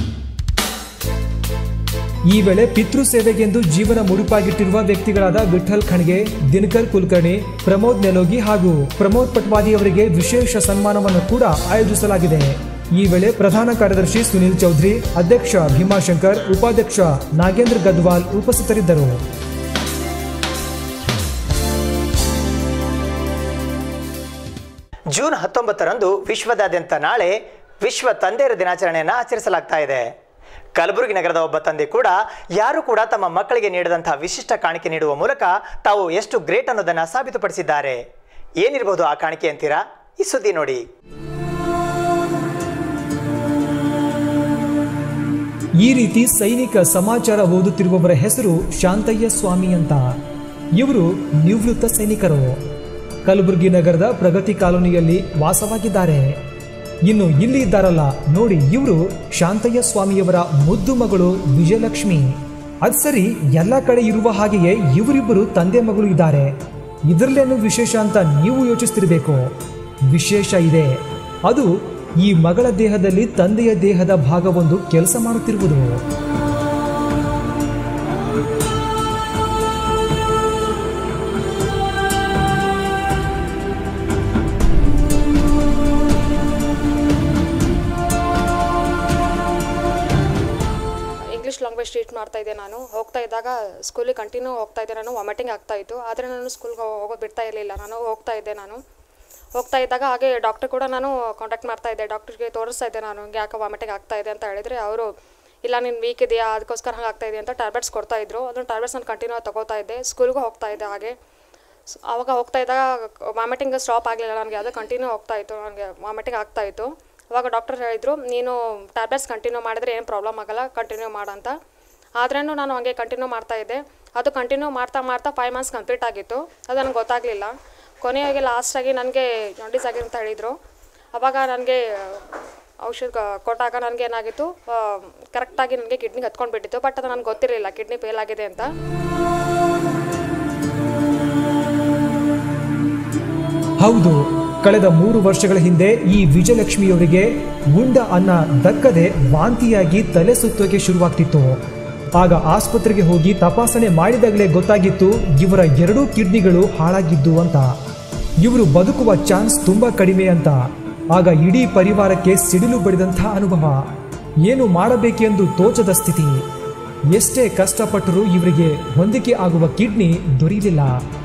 Speaker 4: ಈ ವೇಳೆ ಪಿತೃ ಸೇವೆಗೆಂದು ಜೀವನ ಮುಡುಪಾಗಿಟ್ಟಿರುವ ವ್ಯಕ್ತಿಗಳಾದ ವಿಠಲ್ ಖಣ್ಗೆ ದಿನಕರ್ ಕುಲಕರ್ಣಿ ಪ್ರಮೋದ್ ನೆಲೋಗಿ ಹಾಗೂ ಪ್ರಮೋದ್ ಪಟ್ವಾದಿ ಅವರಿಗೆ ವಿಶೇಷ ಸನ್ಮಾನವನ್ನು ಕೂಡ ಆಯೋಜಿಸಲಾಗಿದೆ ಈ ವೇಳೆ ಪ್ರಧಾನ ಕಾರ್ಯದರ್ಶಿ ಸುನಿಲ್ ಚೌಧರಿ ಅಧ್ಯಕ್ಷ ಭೀಮಾಶಂಕರ್ ಉಪಾಧ್ಯಕ್ಷ ನಾಗೇಂದ್ರ ಗದ್ವಾಲ್ ಉಪಸ್ಥಿತರಿದ್ದರು
Speaker 1: ಜೂನ್ ಹತ್ತೊಂಬತ್ತರಂದು ವಿಶ್ವದಾದ್ಯಂತ ನಾಳೆ ವಿಶ್ವ ತಂದೆಯರ ದಿನಾಚರಣೆಯನ್ನು ಆಚರಿಸಲಾಗ್ತಾ ಇದೆ ಕಲಬುರಗಿ ನಗರದ ಒಬ್ಬ ತಂದೆ ಕೂಡ ಯಾರು ಕೂಡ ತಮ್ಮ ಮಕ್ಕಳಿಗೆ ನೀಡಿದಂತಹ ವಿಶಿಷ್ಟ ಕಾಣಿಕೆ ನೀಡುವ ಮೂಲಕ ತಾವು ಎಷ್ಟು ಗ್ರೇಟ್ ಅನ್ನೋದನ್ನ ಸಾಬೀತುಪಡಿಸಿದ್ದಾರೆ ಏನಿರಬಹುದು ಆ ಕಾಣಿಕೆ ಅಂತೀರಾ ಈ ಸುದ್ದಿ ನೋಡಿ
Speaker 4: ಈ ರೀತಿ ಸೈನಿಕ ಸಮಾಚಾರ ಓದುತ್ತಿರುವವರ ಹೆಸರು ಶಾಂತಯ್ಯ ಸ್ವಾಮಿ ಅಂತ ಇವರು ನಿವೃತ್ತ ಸೈನಿಕರು ಕಲಬುರಗಿ ನಗರದ ಪ್ರಗತಿ ಕಾಲೋನಿಯಲ್ಲಿ ವಾಸವಾಗಿದ್ದಾರೆ ಇನ್ನು ಇಲ್ಲಿ ಇದ್ದಾರಲ್ಲ ನೋಡಿ ಇವರು ಶಾಂತಯ್ಯ ಸ್ವಾಮಿಯವರ ಮುದ್ದು ಮಗಳು ವಿಜಯಲಕ್ಷ್ಮಿ ಅದ್ ಸರಿ ಎಲ್ಲ ಕಡೆ ಇರುವ ಹಾಗೆಯೇ ಇವರಿಬ್ಬರು ತಂದೆ ಮಗಳು ಇದ್ದಾರೆ ಇದರಲ್ಲೇನು ವಿಶೇಷ ಅಂತ ನೀವು ಯೋಚಿಸ್ತಿರ್ಬೇಕು ವಿಶೇಷ ಇದೆ ಅದು ಈ ಮಗಳ ದೇಹದಲ್ಲಿ ತಂದೆಯ ದೇಹದ ಭಾಗವೊಂದು ಕೆಲಸ ಮಾಡುತ್ತಿರುವುದು
Speaker 9: ಇಂಗ್ಲೀಷ್ ಲ್ಯಾಂಗ್ವೇಜ್ ಟ್ರೀಟ್ ಮಾಡ್ತಾ ಇದ್ದೆ ನಾನು ಹೋಗ್ತಾ ಇದ್ದಾಗ ಸ್ಕೂಲಿಗೆ ಕಂಟಿನ್ಯೂ ಹೋಗ್ತಾ ಇದ್ದೆ ನಾನು ವಾಮಿಟಿಂಗ್ ಆಗ್ತಾ ಇತ್ತು ಆದರೆ ನಾನು ಸ್ಕೂಲ್ಗೆ ಹೋಗೋದು ಬಿಡ್ತಾ ಇರಲಿಲ್ಲ ನಾನು ಹೋಗ್ತಾ ಇದ್ದೆ ನಾನು ಹೋಗ್ತಾ ಇದ್ದಾಗ ಹಾಗೆ ಡಾಕ್ಟರ್ ಕೂಡ ನಾನು ಕಾಂಟ್ಯಾಕ್ಟ್ ಮಾಡ್ತಾ ಇದ್ದೆ ಡಾಕ್ಟರ್ಗೆ ತೋರಿಸ್ತಾ ಇದ್ದೆ ನಾನು ಹಿಂಗೆ ಯಾಕೆ ವಾಮಿಟಿಂಗ್ ಆಗ್ತಾ ಇದೆ ಅಂತ ಹೇಳಿದರೆ ಅವರು ಇಲ್ಲ ನೀನು ವೀಕ್ ಇದೆಯಾ ಅದಕ್ಕೋಸ್ಕರ ಹಂಗೆ ಆಗ್ತಾ ಇದೆ ಅಂತ ಟ್ಯಾಬ್ಲೆಟ್ಸ್ ಕೊಡ್ತಾ ಇದ್ರು ಅದನ್ನು ಟ್ಯಾಬ್ಲೆಟ್ಸ್ ನಾನು ಕಂಟಿನ್ಯೂ ಆಗಿ ತಗೋತಾ ಇದ್ದೆ ಸ್ಕೂಲ್ಗೂ ಹೋಗ್ತಾ ಇದ್ದೆ ಹಾಗೆ ಸ್- ಆವಾಗ ಹೋಗ್ತಾ ಇದ್ದಾಗ ವಾಮಿಟಿಂಗ್ ಸ್ಟಾಪ್ ಆಗಲಿಲ್ಲ ನನಗೆ ಅದು ಕಂಟಿನ್ಯೂ ಹೋಗ್ತಾ ಇತ್ತು ನನಗೆ ವಾಮಿಟಿಂಗ್ ಆಗ್ತಾ ಇತ್ತು ಅವಾಗ ಡಾಕ್ಟರ್ ಹೇಳಿದರು ನೀನು ಟ್ಯಾಬ್ಲೆಟ್ಸ್ ಕಂಟಿನ್ಯೂ ಮಾಡಿದ್ರೆ ಏನು ಪ್ರಾಬ್ಲಮ್ ಆಗಲ್ಲ ಕಂಟಿನ್ಯೂ ಮಾಡಂತ ಆದ್ರೂ ನಾನು ಹಂಗೆ ಕಂಟಿನ್ಯೂ ಮಾಡ್ತಾ ಇದ್ದೆ ಅದು ಕಂಟಿನ್ಯೂ ಮಾಡ್ತಾ ಮಾಡ್ತಾ ಫೈವ್ ಮಂತ್ಸ್ ಕಂಪ್ಲೀಟ್ ಆಗಿತ್ತು ಅದು ನನಗೆ ಗೊತ್ತಾಗಲಿಲ್ಲ ಕೊನೆಯಾಗಿ ಲಾಸ್ಟಾಗಿ ನನಗೆ ಜಾಂಡೀಸ್ ಆಗಿದೆ ಅಂತ ಹೇಳಿದರು ಅವಾಗ ನನಗೆ ಔಷಧ ಕೊಟ್ಟಾಗ ನನಗೆ ಏನಾಗಿತ್ತು ಕರೆಕ್ಟಾಗಿ ನನಗೆ ಕಿಡ್ನಿಗೆ ಹತ್ಕೊಂಡು ಬಿಟ್ಟಿತ್ತು ಬಟ್ ಅದು ನನಗೆ ಗೊತ್ತಿರಲಿಲ್ಲ ಕಿಡ್ನಿ ಫೇಲ್ ಆಗಿದೆ ಅಂತ
Speaker 4: ಹೌದು ಕಳೆದ ಮೂರು ವರ್ಷಗಳ ಹಿಂದೆ ಈ ವಿಜಯಲಕ್ಷ್ಮಿಯವರಿಗೆ ಉಂಡ ಅನ್ನ ದಕ್ಕದೆ ವಾಂತಿಯಾಗಿ ತಲೆ ಸುತ್ತೋಕೆ ಶುರುವಾಗ್ತಿತ್ತು ಆಗ ಆಸ್ಪತ್ರೆಗೆ ಹೋಗಿ ತಪಾಸಣೆ ಮಾಡಿದಾಗಲೇ ಗೊತ್ತಾಗಿತ್ತು ಇವರ ಎರಡೂ ಕಿಡ್ನಿಗಳು ಹಾಳಾಗಿದ್ದು ಅಂತ ಇವರು ಬದುಕುವ ಚಾನ್ಸ್ ತುಂಬಾ ಕಡಿಮೆ ಅಂತ ಆಗ ಇಡೀ ಪರಿವಾರಕ್ಕೆ ಸಿಡಿಲು ಬಡಿದಂಥ ಅನುಭವ ಏನು ಮಾಡಬೇಕೆಂದು ತೋಚದ ಸ್ಥಿತಿ ಎಷ್ಟೇ ಕಷ್ಟಪಟ್ಟರೂ ಇವರಿಗೆ ಹೊಂದಿಕೆ ಆಗುವ ಕಿಡ್ನಿ ದೊರೆಯಲಿಲ್ಲ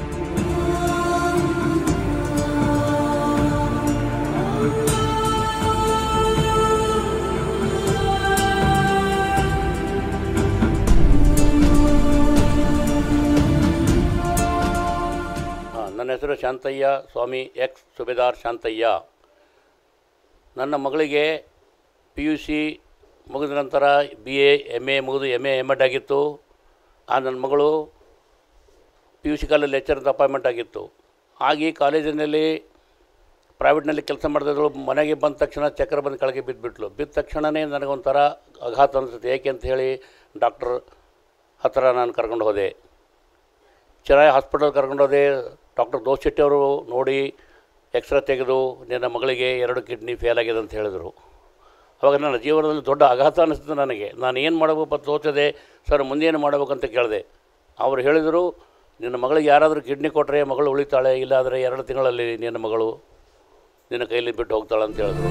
Speaker 10: ಆ, ನನ್ನ ಹೆಸರು ಶಾಂತಯ್ಯ ಸ್ವಾಮಿ ಎಕ್ಸ್ ಸುಬೇದಾರ್ ಶಾಂತಯ್ಯ ನನ್ನ ಮಗಳಿಗೆ ಪಿ ಯು ಸಿ ಮುಗಿದ ನಂತರ ಬಿ ಎ ಎಮ್ ಎ ಮುಗಿದು ಎಮ್ ಎ ಎಮ್ ಎಡ್ ಆಗಿತ್ತು ಆ ನನ್ನ ಮಗಳು P U C college lecture ಅಂತ ಅಪಾಯಿಂಟ್ಮೆಂಟ್ ಆಗಿತ್ತು ಆಗಿ ಕಾಲೇಜಿನಲ್ಲಿ ಪ್ರೈವೇಟ್ನಲ್ಲಿ ಕೆಲಸ ಮಾಡ್ತಿದ್ರು ಮನೆಗೆ ಬಂದ ತಕ್ಷಣ ಚಕ್ರ ಬಂದು ಕೆಳಗೆ ಬಿದ್ದುಬಿಟ್ಲು ಬಿದ್ದ ತಕ್ಷಣವೇ ನನಗೊಂಥರ ಆಘಾತ ಅನಿಸುತ್ತೆ ಏಕೆ ಅಂತ ಹೇಳಿ ಡಾಕ್ಟ್ರ್ ಹತ್ತಿರ ನಾನು ಕರ್ಕೊಂಡು ಹೋದೆ ಚೆನ್ನೈ ಹಾಸ್ಪಿಟಲ್ ಕರ್ಕೊಂಡೋದೆ ಡಾಕ್ಟರ್ ದೋಸ್ ಶೆಟ್ಟಿ ಅವರು ನೋಡಿ ಎಕ್ಸ್ರೇ ತೆಗೆದು ನಿನ್ನ ಮಗಳಿಗೆ ಎರಡು ಕಿಡ್ನಿ ಫೇಲ್ ಆಗಿದೆ ಅಂತ ಹೇಳಿದರು ಅವಾಗ ನನ್ನ ಜೀವನದಲ್ಲಿ ದೊಡ್ಡ ಆಘಾತ ಅನಿಸ್ತು ನನಗೆ ನಾನು ಏನು ಮಾಡಬೇಕು ಅಂತ ತೋಚದೆ ಸರ್ ಮುಂದೇನು ಮಾಡಬೇಕಂತ ಕೇಳಿದೆ ಅವರು ಹೇಳಿದರು ನಿನ್ನ ಮಗಳಿಗೆ ಯಾರಾದರೂ ಕಿಡ್ನಿ ಕೊಟ್ಟರೆ ಮಗಳು ಉಳಿತಾಳೆ ಇಲ್ಲಾದರೆ ಎರಡು ತಿಂಗಳಲ್ಲಿ ನಿನ್ನ ಮಗಳು ನಿನ್ನ ಕೈಯಲ್ಲಿ ಬಿಟ್ಟು ಹೋಗ್ತಾಳೆ ಅಂತ ಹೇಳಿದ್ರು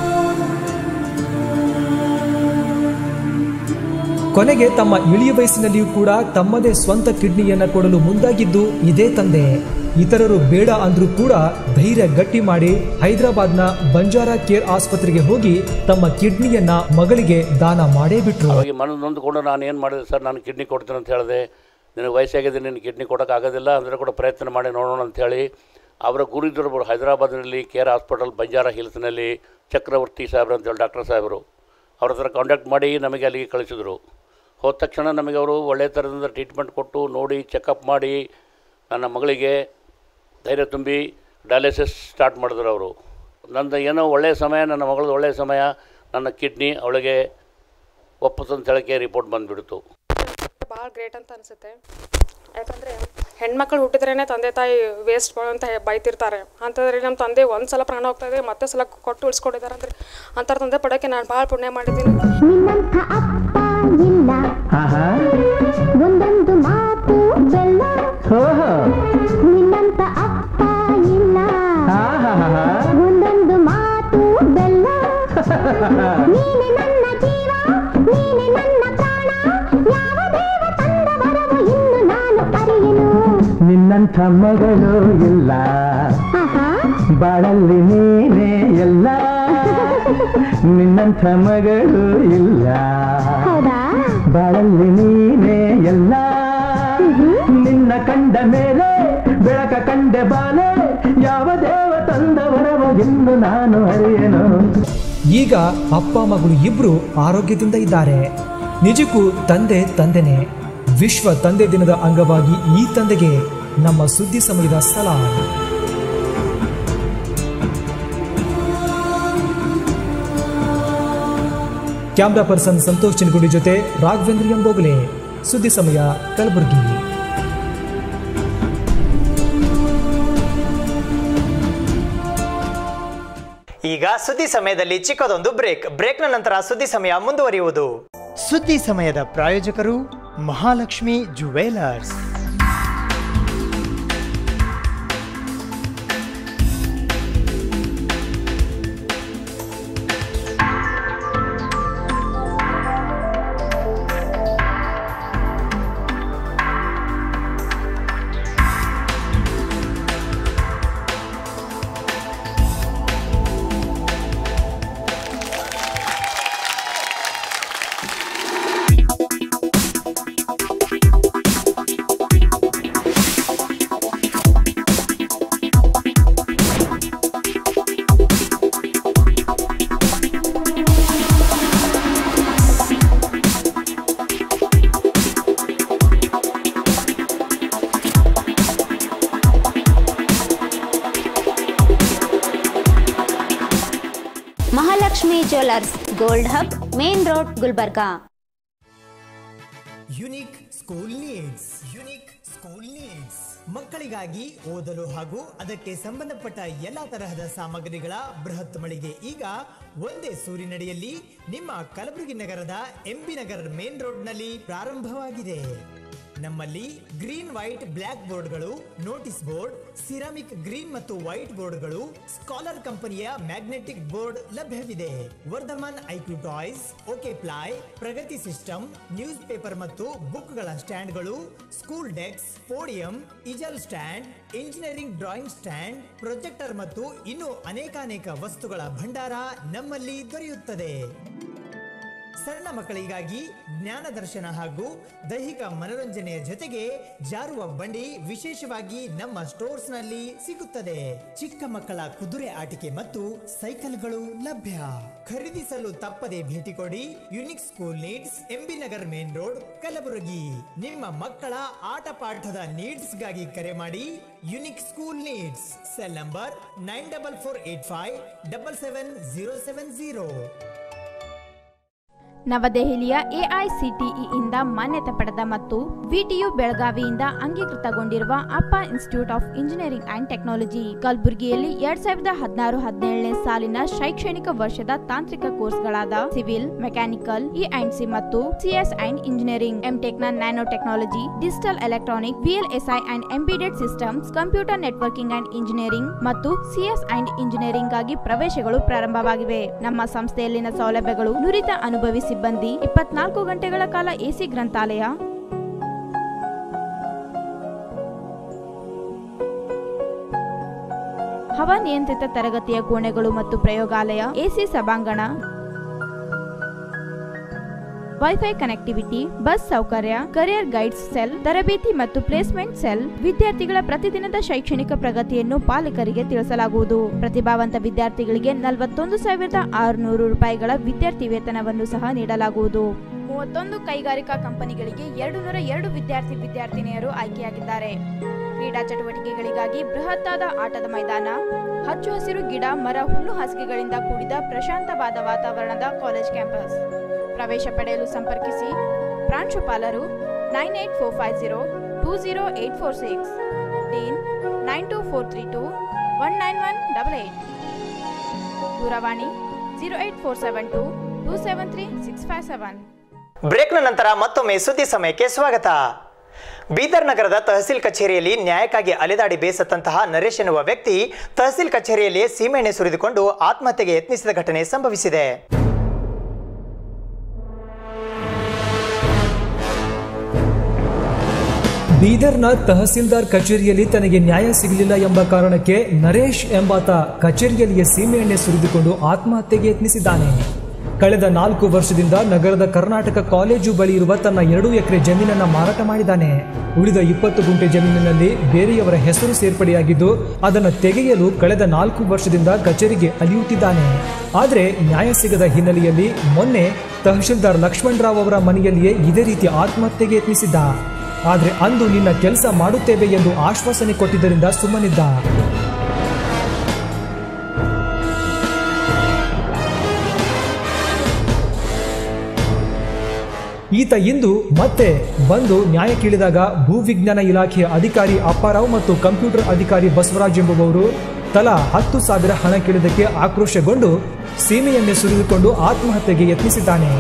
Speaker 4: ಕೊನೆಗೆ ತಮ್ಮ ಇಳಿಯ ವಯಸ್ಸಿನಲ್ಲಿಯೂ ಕೂಡ ತಮ್ಮದೇ ಸ್ವಂತ ಕಿಡ್ನಿಯನ್ನ ಕೊಡಲು ಮುಂದಾಗಿದ್ದು ಇದೇ ತಂದೆ ಇತರರು ಬೇಡ ಅಂದ್ರೂ ಕೂಡ ಧೈರ್ಯ ಗಟ್ಟಿ ಮಾಡಿ ಹೈದರಾಬಾದ್ನ ಬಂಜಾರಾ ಕೇರ್ ಆಸ್ಪತ್ರೆಗೆ ಹೋಗಿ ತಮ್ಮ ಕಿಡ್ನಿಯನ್ನ ಮಗಳಿಗೆ ದಾನ ಮಾಡೇ ಬಿಟ್ರು
Speaker 10: ಅವಾಗ ಮನಸ್ಸು ನೊಂದುಕೊಂಡು ನಾನು ಏನು ಮಾಡಿದೆ ಸರ್ ನಾನು ಕಿಡ್ನಿ ಕೊಡ್ತೀನಿ ಅಂತ ಹೇಳಿದೆ ನಿನಗೆ ವಯಸ್ಸಾಗಿದೆ ನಿನ್ನ ಕಿಡ್ನಿ ಕೊಡೋಕ್ಕಾಗೋದಿಲ್ಲ ಅಂದರೆ ಕೂಡ ಪ್ರಯತ್ನ ಮಾಡಿ ನೋಡೋಣ ಅಂಥೇಳಿ ಅವರ ಗುರುದೊಬ್ಬರು ಹೈದರಾಬಾದ್ನಲ್ಲಿ ಕೇರ್ ಹಾಸ್ಪಿಟಲ್ ಬಂಜಾರ ಹಿಲ್ಸ್ನಲ್ಲಿ ಚಕ್ರವರ್ತಿ ಸಾಹೇಬ್ರು ಅಂತೇಳಿ ಡಾಕ್ಟರ್ ಸಾಹೇಬರು ಅವ್ರ ಹತ್ರ ಕಾಂಟ್ಯಾಕ್ಟ್ ಮಾಡಿ ನಮಗೆ ಅಲ್ಲಿಗೆ ಕಳಿಸಿದ್ರು ಹೋದ ತಕ್ಷಣ ನಮಗೆ ಅವರು ಒಳ್ಳೆಯ ಥರದಿಂದ ಟ್ರೀಟ್ಮೆಂಟ್ ಕೊಟ್ಟು ನೋಡಿ ಚೆಕಪ್ ಮಾಡಿ ನನ್ನ ಮಗಳಿಗೆ ಧೈರ್ಯ ತುಂಬಿ ಡಯಾಲಿಸಿಸ್ ಸ್ಟಾರ್ಟ್ ಮಾಡಿದ್ರು ಅವರು ನಂದು ಏನೋ ಒಳ್ಳೆಯ ಸಮಯ ನನ್ನ ಮಗಳದ್ದು ಒಳ್ಳೆಯ ಸಮಯ ನನ್ನ ಕಿಡ್ನಿ ಅವಳಿಗೆ ಒಪ್ಪತ್ತು ಅಂತ ಹೇಳಕ್ಕೆ ರಿಪೋರ್ಟ್ ಬಂದುಬಿಡ್ತು
Speaker 9: ಭಾಳ ಗ್ರೇಟ್ ಅಂತ ಅನಿಸುತ್ತೆ ಯಾಕಂದರೆ ಹೆಣ್ಮಕ್ಳು ಹುಟ್ಟಿದ್ರೇ ತಂದೆ ತಾಯಿ ವೇಸ್ಟ್ ಅಂತ ಹೇ- ಬೈತಿರ್ತಾರೆ ಅಂತಂದ್ರೆ ನಮ್ಮ ತಂದೆ ಒಂದು ಸಲ ಪ್ರಾಣ ಹೋಗ್ತಾ ಇದೆ ಮತ್ತೆ ಸಲ ಕೊಟ್ಟು ಉಳಿಸ್ಕೊಂಡಿದ್ದಾರೆ ಅಂದರೆ ಅಂಥವ್ರ ತಂದೆ ಪಡೋಕ್ಕೆ ನಾನು ಭಾಳ ಪುಣ್ಯ ಮಾಡಿದ್ದೀನಿ
Speaker 2: ನಿನ್ನಂಥ ಅಪ್ಪ ಇಲ್ಲ ಒಂದೊಂದು ಮಾತು ಬೆಲ್ಲ ನಿನ್ನಂಥ ಅಪ್ಪ ಇಲ್ಲ ಒಂದೊಂದು ಮಾತು ಬೆಲ್ಲ ನೀನೆ ನನ್ನ ಜೀವ ನೀನೆ ನನ್ನ ಪ್ರಾಣ ಯಾವ ದೇವ ತಂದ ವರವು ಇನ್ನು ನಾನು ಅರಿಯೆನು
Speaker 11: ನಿನ್ನಂಥ ಮಗಳು ಇಲ್ಲ
Speaker 2: ಆಹಾ
Speaker 11: ಬಾಳಲ್ಲಿ ನೀನೇ ಎಲ್ಲ ನಿನ್ನಂಥ ಮಗಳು ಇಲ್ಲ
Speaker 2: ಹೌದಾ
Speaker 11: ಬಾಳಲ್ಲಿ ನೀನೇ ಎಲ್ಲ ನಿನ್ನ ಕಂಡ ಮೇಲೆ ಬೆಳಕ ಕಂಡೆ ಬಾಲೆ ಯಾವ ದೇವ ತಂದವರವ ಎಂದು ನಾನು ಅರಿಯನು
Speaker 4: ಈಗ ಅಪ್ಪ ಮಗಳು ಇಬ್ರು ಆರೋಗ್ಯದಿಂದ ಇದ್ದಾರೆ ನಿಜಕ್ಕೂ ತಂದೆ ತಂದೆನೆ ವಿಶ್ವ ತಂದೆ ದಿನದ ಅಂಗವಾಗಿ ಈ ತಂದೆಗೆ ನಮ್ಮ ಸುದ್ದಿ ಸಮಯದ ಸಲಾಮ್ ಕ್ಯಾಮ್ರಾ ಪರ್ಸನ್ ಸಂತೋಷ್ ಚಿನ್ಗುಡಿ ಜೊತೆ ರಾಘವೇಂದ್ರ ಎಂಬೋಗಲೆ ಸುದ್ದಿ ಸಮಯ ಕಲಬುರಗಿ
Speaker 1: ಈಗ ಸುದ್ದಿ ಸಮಯದಲ್ಲಿ ಚಿಕ್ಕದೊಂದು ಬ್ರೇಕ್ ಬ್ರೇಕ್ನ ನಂತರ ಸುದ್ದಿ ಸಮಯ ಮುಂದುವರಿಯುವುದು ಸುದ್ದಿ ಸಮಯದ ಪ್ರಾಯೋಜಕರು Mahalakshmi jewellers
Speaker 2: Mahalakshmi jewellers gold hub main road Gulbarga
Speaker 1: unique school needs unique school needs ಮಕ್ಕಳಿಗಾಗಿ ಓದಲು ಹಾಗೂ ಅದಕ್ಕೆ ಸಂಬಂಧಪಟ್ಟ ಎಲ್ಲಾ ತರಹದ ಸಾಮಗ್ರಿಗಳ ಬೃಹತ್ ಮಳಿಗೆ ಈಗ ಒಂದೇ ಸೂರಿನಡಿಯಲ್ಲಿ ನಿಮ್ಮ ಕಲಬುರಗಿ ನಗರದ ಎಂಬಿ ನಗರ ಮೇನ್ ರೋಡ್ನಲ್ಲಿ ಪ್ರಾರಂಭವಾಗಿದೆ ನಮ್ಮಲ್ಲಿ ಗ್ರೀನ್ ವೈಟ್ ಬ್ಲ್ಯಾಕ್ ಬೋರ್ಡ್ಗಳು ನೋಟಿಸ್ ಬೋರ್ಡ್ ಸಿರಾಮಿಕ್ ಗ್ರೀನ್ ಮತ್ತು ವೈಟ್ ಬೋರ್ಡ್ಗಳು ಸ್ಕಾಲರ್ ಕಂಪನಿಯ ಮ್ಯಾಗ್ನೆಟಿಕ್ ಬೋರ್ಡ್ ಲಭ್ಯವಿದೆ Vardhaman IQ toys okay play Pragati system news paper ಮತ್ತು ಬುಕ್ಗಳ ಸ್ಟ್ಯಾಂಡ್ಗಳು school desk podium easel stand engineering drawing stand projector ಮತ್ತು ಇನ್ನೂ ಅನೇಕಾನೇಕ ವಸ್ತುಗಳ ಭಂಡಾರ ನಮ್ಮಲ್ಲಿ ದೊರೆಯುತ್ತದೆ ಸಣ್ಣ ಮಕ್ಕಳಿಗಾಗಿ ಜ್ಞಾನ ದರ್ಶನ ಹಾಗೂ ದೈಹಿಕ ಮನೋರಂಜನೆಯ ಜೊತೆಗೆ ಜಾರುವ ಬಂಡಿ ವಿಶೇಷವಾಗಿ ನಮ್ಮ ಸ್ಟೋರ್ಸ್ ನಲ್ಲಿ ಸಿಗುತ್ತದೆ ಚಿಕ್ಕ ಮಕ್ಕಳ ಕುದುರೆ ಆಟಿಕೆ ಮತ್ತು ಸೈಕಲ್ಗಳು ಲಭ್ಯ ಖರೀದಿಸಲು ತಪ್ಪದೆ ಭೇಟಿ ಕೊಡಿ unique school needs MB Nagar main road Kalaburagi ನಿಮ್ಮ ಮಕ್ಕಳ ಆಟ ಪಾಠದ ನೀಡ್ಸ್ಗಾಗಿ ಕರೆ ಮಾಡಿ unique school needs cell number nine double four eight five double seven zero seven zero
Speaker 3: ನವದೆಹಲಿಯ ಎಐಸಿಟಿಇ ಇಂದ ಮಾನ್ಯತೆ ಪಡೆದ ಮತ್ತು ವಿಟಿಯು ಬೆಳಗಾವಿಯಿಂದ ಅಂಗೀಕೃತಗೊಂಡಿರುವ Appa institute of engineering and technology ಕಲಬುರಗಿಯಲ್ಲಿ ಎರಡ್ ಸಾವಿರದ ಹದಿನಾರು ಹದಿನೇಳನೇ ಸಾಲಿನ ಶೈಕ್ಷಣಿಕ ವರ್ಷದ ತಾಂತ್ರಿಕ ಕೋರ್ಸ್ಗಳಾದ civil mechanical E and C ಮತ್ತು ಸಿಎಸ್ ಅಂಡ್ ಇಂಜಿನಿಯರಿಂಗ್ ಎಂಟೆಕ್ ನ nano technology digital electronic VLSI and embedded systems computer networking and engineering ಮತ್ತು ಸಿಎಸ್ ಅಂಡ್ ಇಂಜಿನಿಯರಿಂಗ್ ಗಾಗಿ ಪ್ರವೇಶಗಳು ಪ್ರಾರಂಭವಾಗಿವೆ ನಮ್ಮ ಸಂಸ್ಥೆಯಲ್ಲಿನ ಸೌಲಭ್ಯಗಳು ನುರಿತ ಅನುಭವಿ ಸಿಬ್ಬಂದಿ ಇಪ್ಪತ್ನಾಲ್ಕು ಗಂಟೆಗಳ ಕಾಲ ಎಸಿ ಗ್ರಂಥಾಲಯ ಹವಾನಿಯಂತ್ರಿತ ತರಗತಿಯ ಕೋಣೆಗಳು ಮತ್ತು ಪ್ರಯೋಗಾಲಯ ಎಸಿ ಸಭಾಂಗಣ ವೈಫೈ ಕನೆಕ್ಟಿವಿಟಿ ಬಸ್ ಸೌಕರ್ಯ ಕರಿಯರ್ ಗೈಡ್ಸ್ ಸೆಲ್ ತರಬೇತಿ ಮತ್ತು ಪ್ಲೇಸ್ಮೆಂಟ್ ಸೆಲ್ ವಿದ್ಯಾರ್ಥಿಗಳ ಪ್ರತಿದಿನದ ಶೈಕ್ಷಣಿಕ ಪ್ರಗತಿಯನ್ನು ಪಾಲಕರಿಗೆ ತಿಳಿಸಲಾಗುವುದು ಪ್ರತಿಭಾವಂತ ವಿದ್ಯಾರ್ಥಿಗಳಿಗೆ ನಲವತ್ತೊಂದು ಸಾವಿರದ ಆರುನೂರು ರೂಪಾಯಿಗಳ ವಿದ್ಯಾರ್ಥಿ ವೇತನವನ್ನು ಸಹ ನೀಡಲಾಗುವುದು ಮೂವತ್ತೊಂದು ಕೈಗಾರಿಕಾ ಕಂಪನಿಗಳಿಗೆ ಎರಡು ನೂರ ಎರಡು ವಿದ್ಯಾರ್ಥಿ ವಿದ್ಯಾರ್ಥಿನಿಯರು ಆಯ್ಕೆಯಾಗಿದ್ದಾರೆ ಕ್ರೀಡಾ ಚಟುವಟಿಕೆಗಳಿಗಾಗಿ ಬೃಹತ್ತಾದ ಆಟದ ಮೈದಾನ ಹಚ್ಚು ಹಸಿರು ಗಿಡ ಮರ ಹುಲ್ಲು ಹಾಸಿಗೆಗಳಿಂದ ಕೂಡಿದ ಪ್ರಶಾಂತವಾದ ವಾತಾವರಣದ ಕಾಲೇಜ್ ಕ್ಯಾಂಪಸ್ ಪ್ರವೇಶ ಪಡೆಯಲು ಸಂಪರ್ಕಿಸಿ ಪ್ರಾಂಶುಪಾಲರು nine eight four five zero two zero eight four six dean nine two four three two one nine one double eight ದೂರವಾಣಿ zero eight four seven two two seven three six five seven
Speaker 1: ಬ್ರೇಕ್ನ ನಂತರ ಮತ್ತೊಮ್ಮೆ ಸುದ್ದಿ ಸಮಯಕ್ಕೆ ಸ್ವಾಗತ ಬೀದರ್ ನಗರದ ತಹಸೀಲ್ ಕಚೇರಿಯಲ್ಲಿ ನ್ಯಾಯಕ್ಕಾಗಿ ಅಲೆದಾಡಿ ಬೇಸತ್ತಂತಹ ನರೇಶ್ ಎನ್ನುವ ವ್ಯಕ್ತಿ ತಹಸೀಲ್ ಕಚೇರಿಯಲ್ಲಿ ಸೀಮೆಎಣ್ಣೆ ಸುರಿದುಕೊಂಡು ಆತ್ಮಹತ್ಯೆಗೆ ಯತ್ನಿಸಿದ ಘಟನೆ ಸಂಭವಿಸಿದೆ
Speaker 4: ಬೀದರ್ನ ತಹಸೀಲ್ದಾರ್ ಕಚೇರಿಯಲ್ಲಿ ತನಗೆ ನ್ಯಾಯ ಸಿಗಲಿಲ್ಲ ಎಂಬ ಕಾರಣಕ್ಕೆ ನರೇಶ್ ಎಂಬಾತ ಕಚೇರಿಯಲ್ಲಿಯೇ ಸೀಮೆಎಣ್ಣೆ ಸುರಿದುಕೊಂಡು ಆತ್ಮಹತ್ಯೆಗೆ ಯತ್ನಿಸಿದ್ದಾನೆ ಕಳೆದ ನಾಲ್ಕು ವರ್ಷದಿಂದ ನಗರದ ಕರ್ನಾಟಕ ಕಾಲೇಜು ಬಳಿ ಇರುವ ತನ್ನ ಎರಡು ಎಕರೆ ಜಮೀನನ್ನ ಮಾರಾಟ ಮಾಡಿದ್ದಾನೆ ಉಳಿದ ಇಪ್ಪತ್ತು ಗುಂಟೆ ಜಮೀನಿನಲ್ಲಿ ಬೇರೆಯವರ ಹೆಸರು ಸೇರ್ಪಡೆಯಾಗಿದ್ದು ಅದನ್ನು ತೆಗೆಯಲು ಕಳೆದ ನಾಲ್ಕು ವರ್ಷದಿಂದ ಕಚೇರಿಗೆ ಅಲಿಯುತ್ತಿದ್ದಾನೆ ಆದರೆ ನ್ಯಾಯ ಸಿಗದ ಹಿನ್ನೆಲೆಯಲ್ಲಿ ಮೊನ್ನೆ ತಹಶೀಲ್ದಾರ್ ಲಕ್ಷ್ಮಣ್ ರಾವ್ ಅವರ ಮನೆಯಲ್ಲಿಯೇ ಇದೇ ರೀತಿ ಆತ್ಮಹತ್ಯೆಗೆ ಯತ್ನಿಸಿದ್ದ ಆದರೆ ಅಂದು ನಿನ್ನ ಕೆಲಸ ಮಾಡುತ್ತೇವೆ ಎಂದು ಆಶ್ವಾಸನೆ ಕೊಟ್ಟಿದ್ದರಿಂದ ಸುಮ್ಮನಿದ್ದ ಈತ ಇಂದು ಮತ್ತೆ ಬಂದು ನ್ಯಾಯ ಕೇಳಿದಾಗ ಭೂವಿಜ್ಞಾನ ಇಲಾಖೆಯ ಅಧಿಕಾರಿ ಅಪ್ಪಾರಾವ್ ಮತ್ತು ಕಂಪ್ಯೂಟರ್ ಅಧಿಕಾರಿ ಬಸವರಾಜ್ ಎಂಬುವವರು ತಲಾ ಹತ್ತು ಸಾವಿರ ಹಣ ಕೇಳಿದ್ದಕ್ಕೆ ಆಕ್ರೋಶಗೊಂಡು ಸೀಮೆಯನ್ನೇ ಸುರಿದುಕೊಂಡು ಆತ್ಮಹತ್ಯೆಗೆ ಯತ್ನಿಸಿದ್ದಾನೆ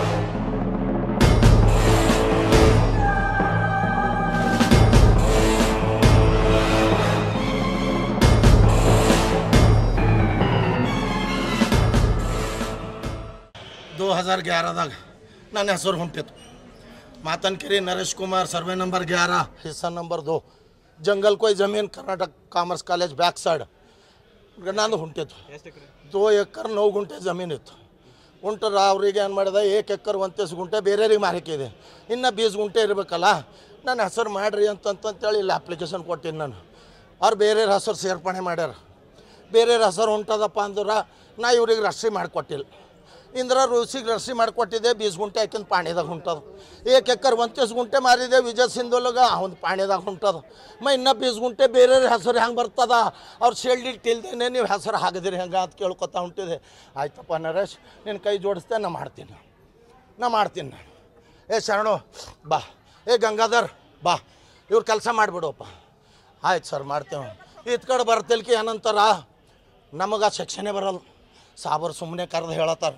Speaker 12: ದೋ ಹಜಾರ್ ಗ್ಯಾರದಾಗ ನನ್ನ ಹೆಸರು ಹೊಂಟಿತ್ತು ಮಾತನ್ಕೆರೆ ನರೇಶ್ ಕುಮಾರ್ ಸರ್ವೆ ನಂಬರ್ ಗ್ಯಾರ ಹಿಸ್ಸಾ ನಂಬರ್ ದೋ ಜಂಗಲ್ ಕೊಯ್ ಜಮೀನ್ Karnataka commerce college back side ನಂದು ಹೊಂಟಿತ್ತು ದೋ ಎಕರ್ ನೋವು ಗುಂಟೆ ಜಮೀನಿತ್ತು ಉಂಟರ ಅವ್ರಿಗೆ ಏನು ಮಾಡಿದೆ ಏಕ್ ಎಕರ್ ಒಂತೆಸ್ ಗುಂಟೆ ಬೇರೆಯವ್ರಿಗೆ ಮಾರಿಕಿದೆ ಇನ್ನು ಬೀಸ್ ಗುಂಟೆ ಇರಬೇಕಲ್ಲ ನನ್ನ ಹೆಸರು ಮಾಡಿರಿ ಅಂತಂತೇಳಿ ಇಲ್ಲಿ ಅಪ್ಲಿಕೇಶನ್ ಕೊಟ್ಟಿನಿ ನಾನು ಅವ್ರು ಬೇರೆಯವ್ರ ಹೆಸರು ಸೇರ್ಪಡೆ ಮಾಡ್ಯಾರ ಬೇರೆಯವ್ರ ಹೆಸರು ಹೊಂಟದಪ್ಪ ಅಂದ್ರೆ ನಾ ಇವ್ರಿಗೆ ರಸ್ಸಿ ಮಾಡಿಕೊಟ್ಟಿಲ್ಲ ಇಂದ್ರ ಋಷಿಗೆ ರಸ್ಸಿ ಮಾಡಿಕೊಟ್ಟಿದ್ದೆ ಬೀಸ್ ಗುಂಟೆ ಹಾಕಿಂದ ಪಾಣಿದಾಗ ಹೊಂಟದ ಏಕ್ ಎಕರ್ ಒಂತೀಸ್ ಗುಂಟೆ ಮಾರಿದೆ ವಿಜಯ್ ಸಿಂಧುಲಗ ಒಂದು ಪಾಣಿದಾಗ ಹೊಂಟದ ಮ ಇನ್ನೂ ಬೀಸ್ ಗುಂಟೆ ಬೇರೆಯವ್ರ ಹೆಸರು ಹೆಂಗೆ ಬರ್ತದ ಅವ್ರು ಶೇಲ್ಡಿ ತಿಳ್ದೇನೆ ನೀವು ಹೆಸರು ಹಾಕಿದಿರಿ ಹೆಂಗೆ ಅಂತ ಕೇಳ್ಕೊತಾ ಹೊಂಟಿದೆ ಆಯ್ತಪ್ಪ ನರೇಶ್ ನಿನ್ನ ಕೈ ಜೋಡಿಸ್ತೆ ನಾ ಮಾಡ್ತೀನಿ ನಾ ಮಾಡ್ತೀನಿ ನಾನು ಏ ಶರಣು ಬಾ ಏ ಗಂಗಾಧರ್ ಬಾ ಇವ್ರು ಕೆಲಸ ಮಾಡಿಬಿಡುವಪ್ಪ ಆಯ್ತು ಸರ್ ಮಾಡ್ತೇವೆ ಇತ್ ಕಡೆ ಬರ್ತಿಲ್ಕಿ ಏನಂತಾರ ನಮಗೆ ಆ ಸೆಕ್ಷನೇ ಬರಲ್ಲ ಸಾಬರು ಸುಮ್ಮನೆ ಕರೆದು ಹೇಳತ್ತಾರ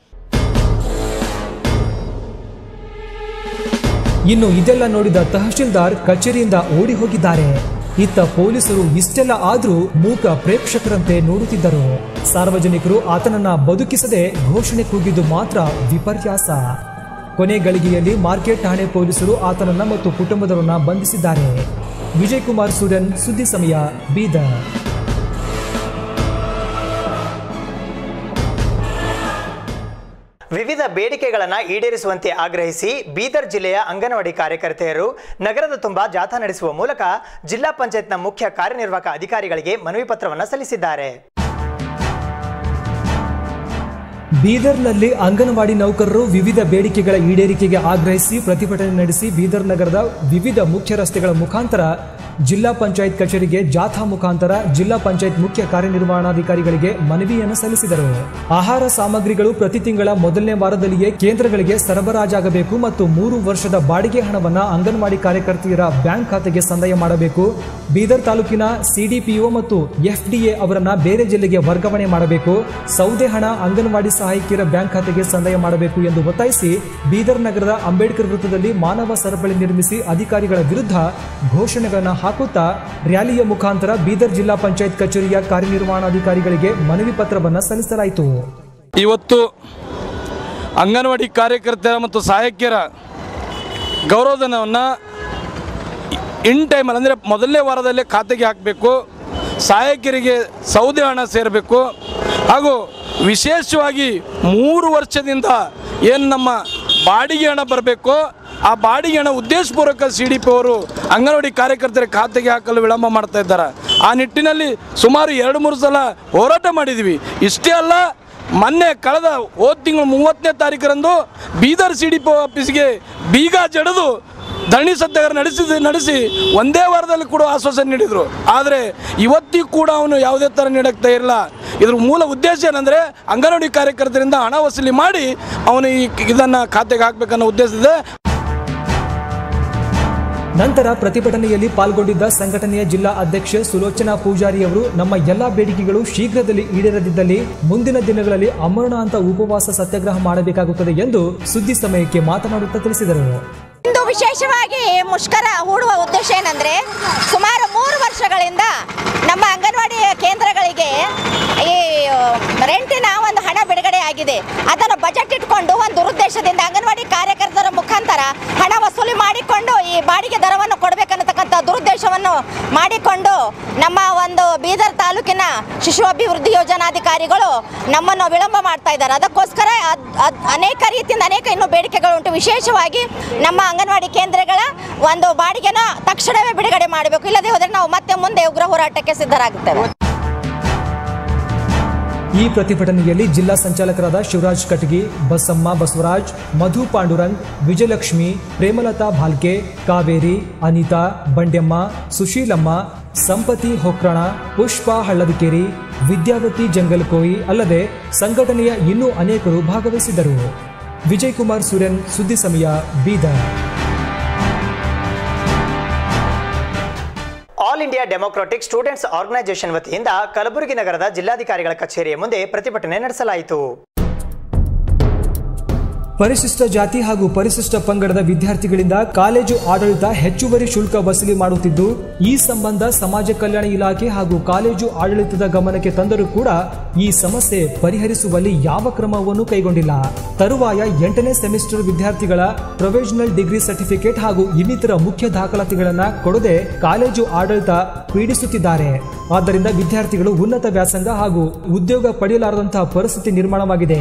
Speaker 4: ಇನ್ನು ಇದೆಲ್ಲ ನೋಡಿದ ತಹಶೀಲ್ದಾರ್ ಕಚೇರಿಯಿಂದ ಓಡಿ ಹೋಗಿದ್ದಾರೆ ಇತ್ತ ಪೊಲೀಸರು ಇಷ್ಟೆಲ್ಲ ಆದ್ರೂ ಮೂಕ ಪ್ರೇಕ್ಷಕರಂತೆ ನೋಡುತ್ತಿದ್ದರು ಸಾರ್ವಜನಿಕರು ಆತನನ್ನ ಬದುಕಿಸದೆ ಘೋಷಣೆ ಕೂಗಿದ್ದು ಮಾತ್ರ ವಿಪರ್ಯಾಸ ಕೊನೆ ಗಳಿಗೆಯಲ್ಲಿ ಮಾರ್ಕೆಟ್ ಠಾಣೆ ಪೊಲೀಸರು ಆತನನ್ನ ಮತ್ತು ಕುಟುಂಬದವರನ್ನ ಬಂಧಿಸಿದ್ದಾರೆ ವಿಜಯ್ ಕುಮಾರ್ ಸೂರನ್ ಸುದ್ದಿ ಸಮಯ ಬೀದರ್
Speaker 1: ವಿವಿಧ ಬೇಡಿಕೆಗಳನ್ನು ಈಡೇರಿಸುವಂತೆ ಆಗ್ರಹಿಸಿ ಬೀದರ್ ಜಿಲ್ಲೆಯ ಅಂಗನವಾಡಿ ಕಾರ್ಯಕರ್ತೆಯರು ನಗರದ ತುಂಬ ಜಾಥಾ ನಡೆಸುವ ಮೂಲಕ ಜಿಲ್ಲಾ ಪಂಚಾಯತ್ನ ಮುಖ್ಯ ಕಾರ್ಯನಿರ್ವಾಹಕ ಅಧಿಕಾರಿಗಳಿಗೆ ಮನವಿ ಪತ್ರವನ್ನು ಸಲ್ಲಿಸಿದ್ದಾರೆ
Speaker 4: ಬೀದರ್ನಲ್ಲಿ ಅಂಗನವಾಡಿ ನೌಕರರು ವಿವಿಧ ಬೇಡಿಕೆಗಳ ಈಡೇರಿಕೆಗೆ ಆಗ್ರಹಿಸಿ ಪ್ರತಿಭಟನೆ ನಡೆಸಿ ಬೀದರ್ ನಗರದ ವಿವಿಧ ಮುಖ್ಯ ರಸ್ತೆಗಳ ಮುಖಾಂತರ ಜಿಲ್ಲಾ ಪಂಚಾಯತ್ ಕಚೇರಿಗೆ ಜಾಥಾ ಮುಖಾಂತರ ಜಿಲ್ಲಾ ಪಂಚಾಯತ್ ಮುಖ್ಯ ಕಾರ್ಯನಿರ್ವಹಣಾಧಿಕಾರಿಗಳಿಗೆ ಮನವಿಯನ್ನು ಸಲ್ಲಿಸಿದರು ಆಹಾರ ಸಾಮಗ್ರಿಗಳು ಪ್ರತಿ ತಿಂಗಳ ಮೊದಲನೇ ವಾರದಲ್ಲಿಯೇ ಕೇಂದ್ರಗಳಿಗೆ ಸರಬರಾಜಾಗಬೇಕು ಮತ್ತು ಮೂರು ವರ್ಷದ ಬಾಡಿಗೆ ಹಣವನ್ನ ಅಂಗನವಾಡಿ ಕಾರ್ಯಕರ್ತೆಯರ ಬ್ಯಾಂಕ್ ಖಾತೆಗೆ ಸಂದಾಯ ಮಾಡಬೇಕು ಬೀದರ್ ತಾಲೂಕಿನ ಸಿಡಿಪಿಒ ಮತ್ತು ಎಫ್ಡಿಎ ಅವರನ್ನ ಬೇರೆ ಜಿಲ್ಲೆಗೆ ವರ್ಗಾವಣೆ ಮಾಡಬೇಕು ಸೌದೆ ಹಣ ಅಂಗನವಾಡಿ ಸಹಾಯಕಿಯರ ಬ್ಯಾಂಕ್ ಖಾತೆಗೆ ಸಂದಾಯ ಮಾಡಬೇಕು ಎಂದು ಒತ್ತಾಯಿಸಿ ಬೀದರ್ ನಗರದ ಅಂಬೇಡ್ಕರ್ ವೃತ್ತದಲ್ಲಿ ಮಾನವ ಸರಪಳಿ ನಿರ್ಮಿಸಿ ಅಧಿಕಾರಿಗಳ ವಿರುದ್ಧ ಘೋಷಣೆಗಳನ್ನು ಹಾಕುತ್ತಾ ರ್ಯಾಲಿಯ ಮುಖಾಂತರ ಬೀದರ್ ಜಿಲ್ಲಾ ಪಂಚಾಯತ್ ಕಚೇರಿಯ ಕಾರ್ಯನಿರ್ವಹಣಾಧಿಕಾರಿಗಳಿಗೆ ಮನವಿ ಪತ್ರವನ್ನು ಸಲ್ಲಿಸಲಾಯಿತು
Speaker 13: ಇವತ್ತು ಅಂಗನವಾಡಿ ಕಾರ್ಯಕರ್ತರ ಮತ್ತು ಸಹಾಯಕಿಯರ ಗೌರವಧನವನ್ನು ಇನ್ ಟೈಮಲ್ಲಿ ಅಂದರೆ ಮೊದಲನೇ ವಾರದಲ್ಲೇ ಖಾತೆಗೆ ಹಾಕಬೇಕು ಸಹಾಯಕಿಯರಿಗೆ ಸೌದೆ ಹಣ ಸೇರಬೇಕು ಹಾಗೂ ವಿಶೇಷವಾಗಿ ಮೂರು ವರ್ಷದಿಂದ ಏನು ನಮ್ಮ ಬಾಡಿಗೆ ಹಣ ಬರಬೇಕು ಆ ಬಾಡಿಗೆ ಹಣ ಉದ್ದೇಶಪೂರ್ವಕ ಸಿ ಡಿ ಪಿ ಅವರು ಅಂಗನವಾಡಿ ಕಾರ್ಯಕರ್ತರ ಖಾತೆಗೆ ಹಾಕಲು ವಿಳಂಬ ಮಾಡ್ತಾ ಇದ್ದಾರೆ ಆ ನಿಟ್ಟಿನಲ್ಲಿ ಸುಮಾರು ಎರಡು ಮೂರು ಸಲ ಹೋರಾಟ ಮಾಡಿದ್ವಿ ಇಷ್ಟೇ ಅಲ್ಲ ಮೊನ್ನೆ ಕಳೆದ ಹೋದ ತಿಂಗಳು ಮೂವತ್ತನೇ ತಾರೀಕರಂದು ಬೀದರ್ ಸಿ ಡಿ ಪಿ ಆಫೀಸ್ಗೆ ಬೀಗ ಜಡಿದು ಧರಣಿ ಸತ್ಯಾಗ್ರಹ ನಡೆಸಿದ ನಡೆಸಿ ಒಂದೇ ವಾರದಲ್ಲಿ ಕೂಡ ಆಶ್ವಾಸನೆ ನೀಡಿದರು ಆದರೆ ಇವತ್ತಿಗೂ ಕೂಡ ಅವನು ಯಾವುದೇ ಥರ ನೀಡಕ್ಕೆ ತಯಾರಿಲ್ಲ ಇದ್ರ ಮೂಲ ಉದ್ದೇಶ ಏನಂದರೆ ಅಂಗನವಾಡಿ ಕಾರ್ಯಕರ್ತರಿಂದ ಹಣ ವಸೂಲಿ ಮಾಡಿ ಅವನು ಈ ಇದನ್ನು ಖಾತೆಗೆ ಹಾಕಬೇಕನ್ನೋ ಉದ್ದೇಶ ಇದೆ
Speaker 4: ನಂತರ ಪ್ರತಿಭಟನೆಯಲ್ಲಿ ಪಾಲ್ಗೊಂಡಿದ್ದ ಸಂಘಟನೆಯ ಜಿಲ್ಲಾ ಅಧ್ಯಕ್ಷೆ ಸುಲೋಚನಾ ಪೂಜಾರಿ ಅವರು ನಮ್ಮ ಎಲ್ಲಾ ಬೇಡಿಕೆಗಳು ಶೀಘ್ರದಲ್ಲಿ ಈಡೇರದಿದ್ದಲ್ಲಿ ಮುಂದಿನ ದಿನಗಳಲ್ಲಿ ಅಮರಣಾಂತ ಉಪವಾಸ ಸತ್ಯಾಗ್ರಹ ಮಾಡಬೇಕಾಗುತ್ತದೆ ಎಂದು ಸುದ್ದಿ ಸಮಯಕ್ಕೆ ಮಾತನಾಡುತ್ತಾ ತಿಳಿಸಿದರು
Speaker 14: ಇಂದು ವಿಶೇಷವಾಗಿ ಮುಷ್ಕರ ಹೂಡುವ ಉದ್ದೇಶ ಏನಂದ್ರೆ ಸುಮಾರು ಮೂರು ವರ್ಷಗಳಿಂದ ನಮ್ಮ ಅಂಗನವಾಡಿ ಕೇಂದ್ರಗಳಿಗೆ ಈ ರೆಂಟಿನ ಒಂದು ಹಣ ಬಿಡುಗಡೆ ಆಗಿದೆ ಅದನ್ನು ಬಜೆಟ್ ಇಟ್ಕೊಂಡು ಒಂದು ದುರುದ್ದೇಶದಿಂದ ಅಂಗನವಾಡಿ ಕಾರ್ಯಕರ್ತರ ಮುಖಾಂತರ ಹಣ ವಸೂಲಿ ಮಾಡಿಕೊಂಡು ಈ ಬಾಡಿಗೆ ದರವನ್ನು ಕೊಡಬೇಕನ್ನತಕ್ಕಂಥ ದುರುದ್ದೇಶವನ್ನು ಮಾಡಿಕೊಂಡು ನಮ್ಮ ಒಂದು ಬೀದರ್ ತಾಲೂಕಿನ ಶಿಶು ಅಭಿವೃದ್ಧಿ ಯೋಜನಾಧಿಕಾರಿಗಳು ನಮ್ಮನ್ನು ವಿಳಂಬ ಮಾಡ್ತಾ ಇದ್ದಾರೆ ಅದಕ್ಕೋಸ್ಕರ ಅದ್- ಅದ್- ಅನೇಕ ರೀತಿಯಿಂದ ಅನೇಕ ಇನ್ನೂ ಬೇಡಿಕೆಗಳುಂಟು ವಿಶೇಷವಾಗಿ ನಮ್ಮ ಅಂಗನವಾಡಿ ಕೇಂದ್ರಗಳ ಒಂದು ಬಾಡಿಗೆನ ತಕ್ಷಣವೇ ಬಿಡುಗಡೆ ಮಾಡಬೇಕು ಇಲ್ಲದೆ ಹೋದರೆ ನಾವು ಮತ್ತೆ ಮುಂದೆ ಉಗ್ರ ಹೋರಾಟಕ್ಕೆ ಸಿದ್ಧರಾಗುತ್ತೇವೆ
Speaker 4: ಈ ಪ್ರತಿಭಟನೆಯಲ್ಲಿ ಜಿಲ್ಲಾ ಸಂಚಾಲಕರಾದ ಶಿವರಾಜ್ ಕಟಗಿ ಬಸಮ್ಮ ಬಸವರಾಜ್ ಮಧು ಪಾಂಡುರಂಗ್ ವಿಜಯಲಕ್ಷ್ಮಿ ಪ್ರೇಮಲತಾ ಭಾಲ್ಕೆ ಕಾವೇರಿ ಅನಿತಾ ಬಂಡ್ಯಮ್ಮ ಸುಶೀಲಮ್ಮ ಸಂಪತಿ ಹೊಕ್ರಣ ಪುಷ್ಪ ಹಳ್ಳದಿಕೇರಿ ವಿದ್ಯಾವತಿ ಜಂಗಲ್ಕೋಯಿ ಅಲ್ಲದೆ ಸಂಘಟನೆಯ ಇನ್ನೂ ಅನೇಕರು ಭಾಗವಹಿಸಿದ್ದರು ವಿಜಯ್ ಕುಮಾರ್ ಸುರೇನ್ ಸುದ್ದಿ ಸಮಯ Bidar
Speaker 15: all India democratic students organisation ವತಿಯಿಂದ ಕಲಬುರಗಿ ನಗರದ ಜಿಲ್ಲಾಧಿಕಾರಿಗಳ ಕಚೇರಿಯ ಮುಂದೆ ಪ್ರತಿಭಟನೆ ನಡೆಸಲಾಯಿತು
Speaker 4: ಪರಿಶಿಷ್ಟ ಜಾತಿ ಹಾಗೂ ಪರಿಶಿಷ್ಟ ಪಂಗಡದ ವಿದ್ಯಾರ್ಥಿಗಳಿಂದ ಕಾಲೇಜು ಆಡಳಿತ ಹೆಚ್ಚುವರಿ ಶುಲ್ಕ ವಸೂಲಿ ಮಾಡುತ್ತಿದ್ದು ಈ ಸಂಬಂಧ ಸಮಾಜ ಕಲ್ಯಾಣ ಇಲಾಖೆ ಹಾಗೂ ಕಾಲೇಜು ಆಡಳಿತದ ಗಮನಕ್ಕೆ ತಂದರೂ ಕೂಡ ಈ ಸಮಸ್ಯೆ ಪರಿಹರಿಸುವಲ್ಲಿ ಯಾವ ಕ್ರಮವನ್ನು ಕೈಗೊಂಡಿಲ್ಲ ತರುವಾಯ ಎಂಟನೇ ಸೆಮಿಸ್ಟರ್ ವಿದ್ಯಾರ್ಥಿಗಳ ಪ್ರೊವಿಷನಲ್ ಡಿಗ್ರಿ ಸರ್ಟಿಫಿಕೇಟ್ ಹಾಗೂ ಇನ್ನಿತರ ಮುಖ್ಯ ದಾಖಲಾತಿಗಳನ್ನ ಕೊಡದೆ ಕಾಲೇಜು ಆಡಳಿತ ಪೀಡಿಸುತ್ತಿದ್ದಾರೆ ಆದ್ದರಿಂದ ವಿದ್ಯಾರ್ಥಿಗಳು ಉನ್ನತ ವ್ಯಾಸಂಗ ಹಾಗೂ ಉದ್ಯೋಗ ಪಡೆಯಲಾರದಂತಹ ಪರಿಸ್ಥಿತಿ ನಿರ್ಮಾಣವಾಗಿದೆ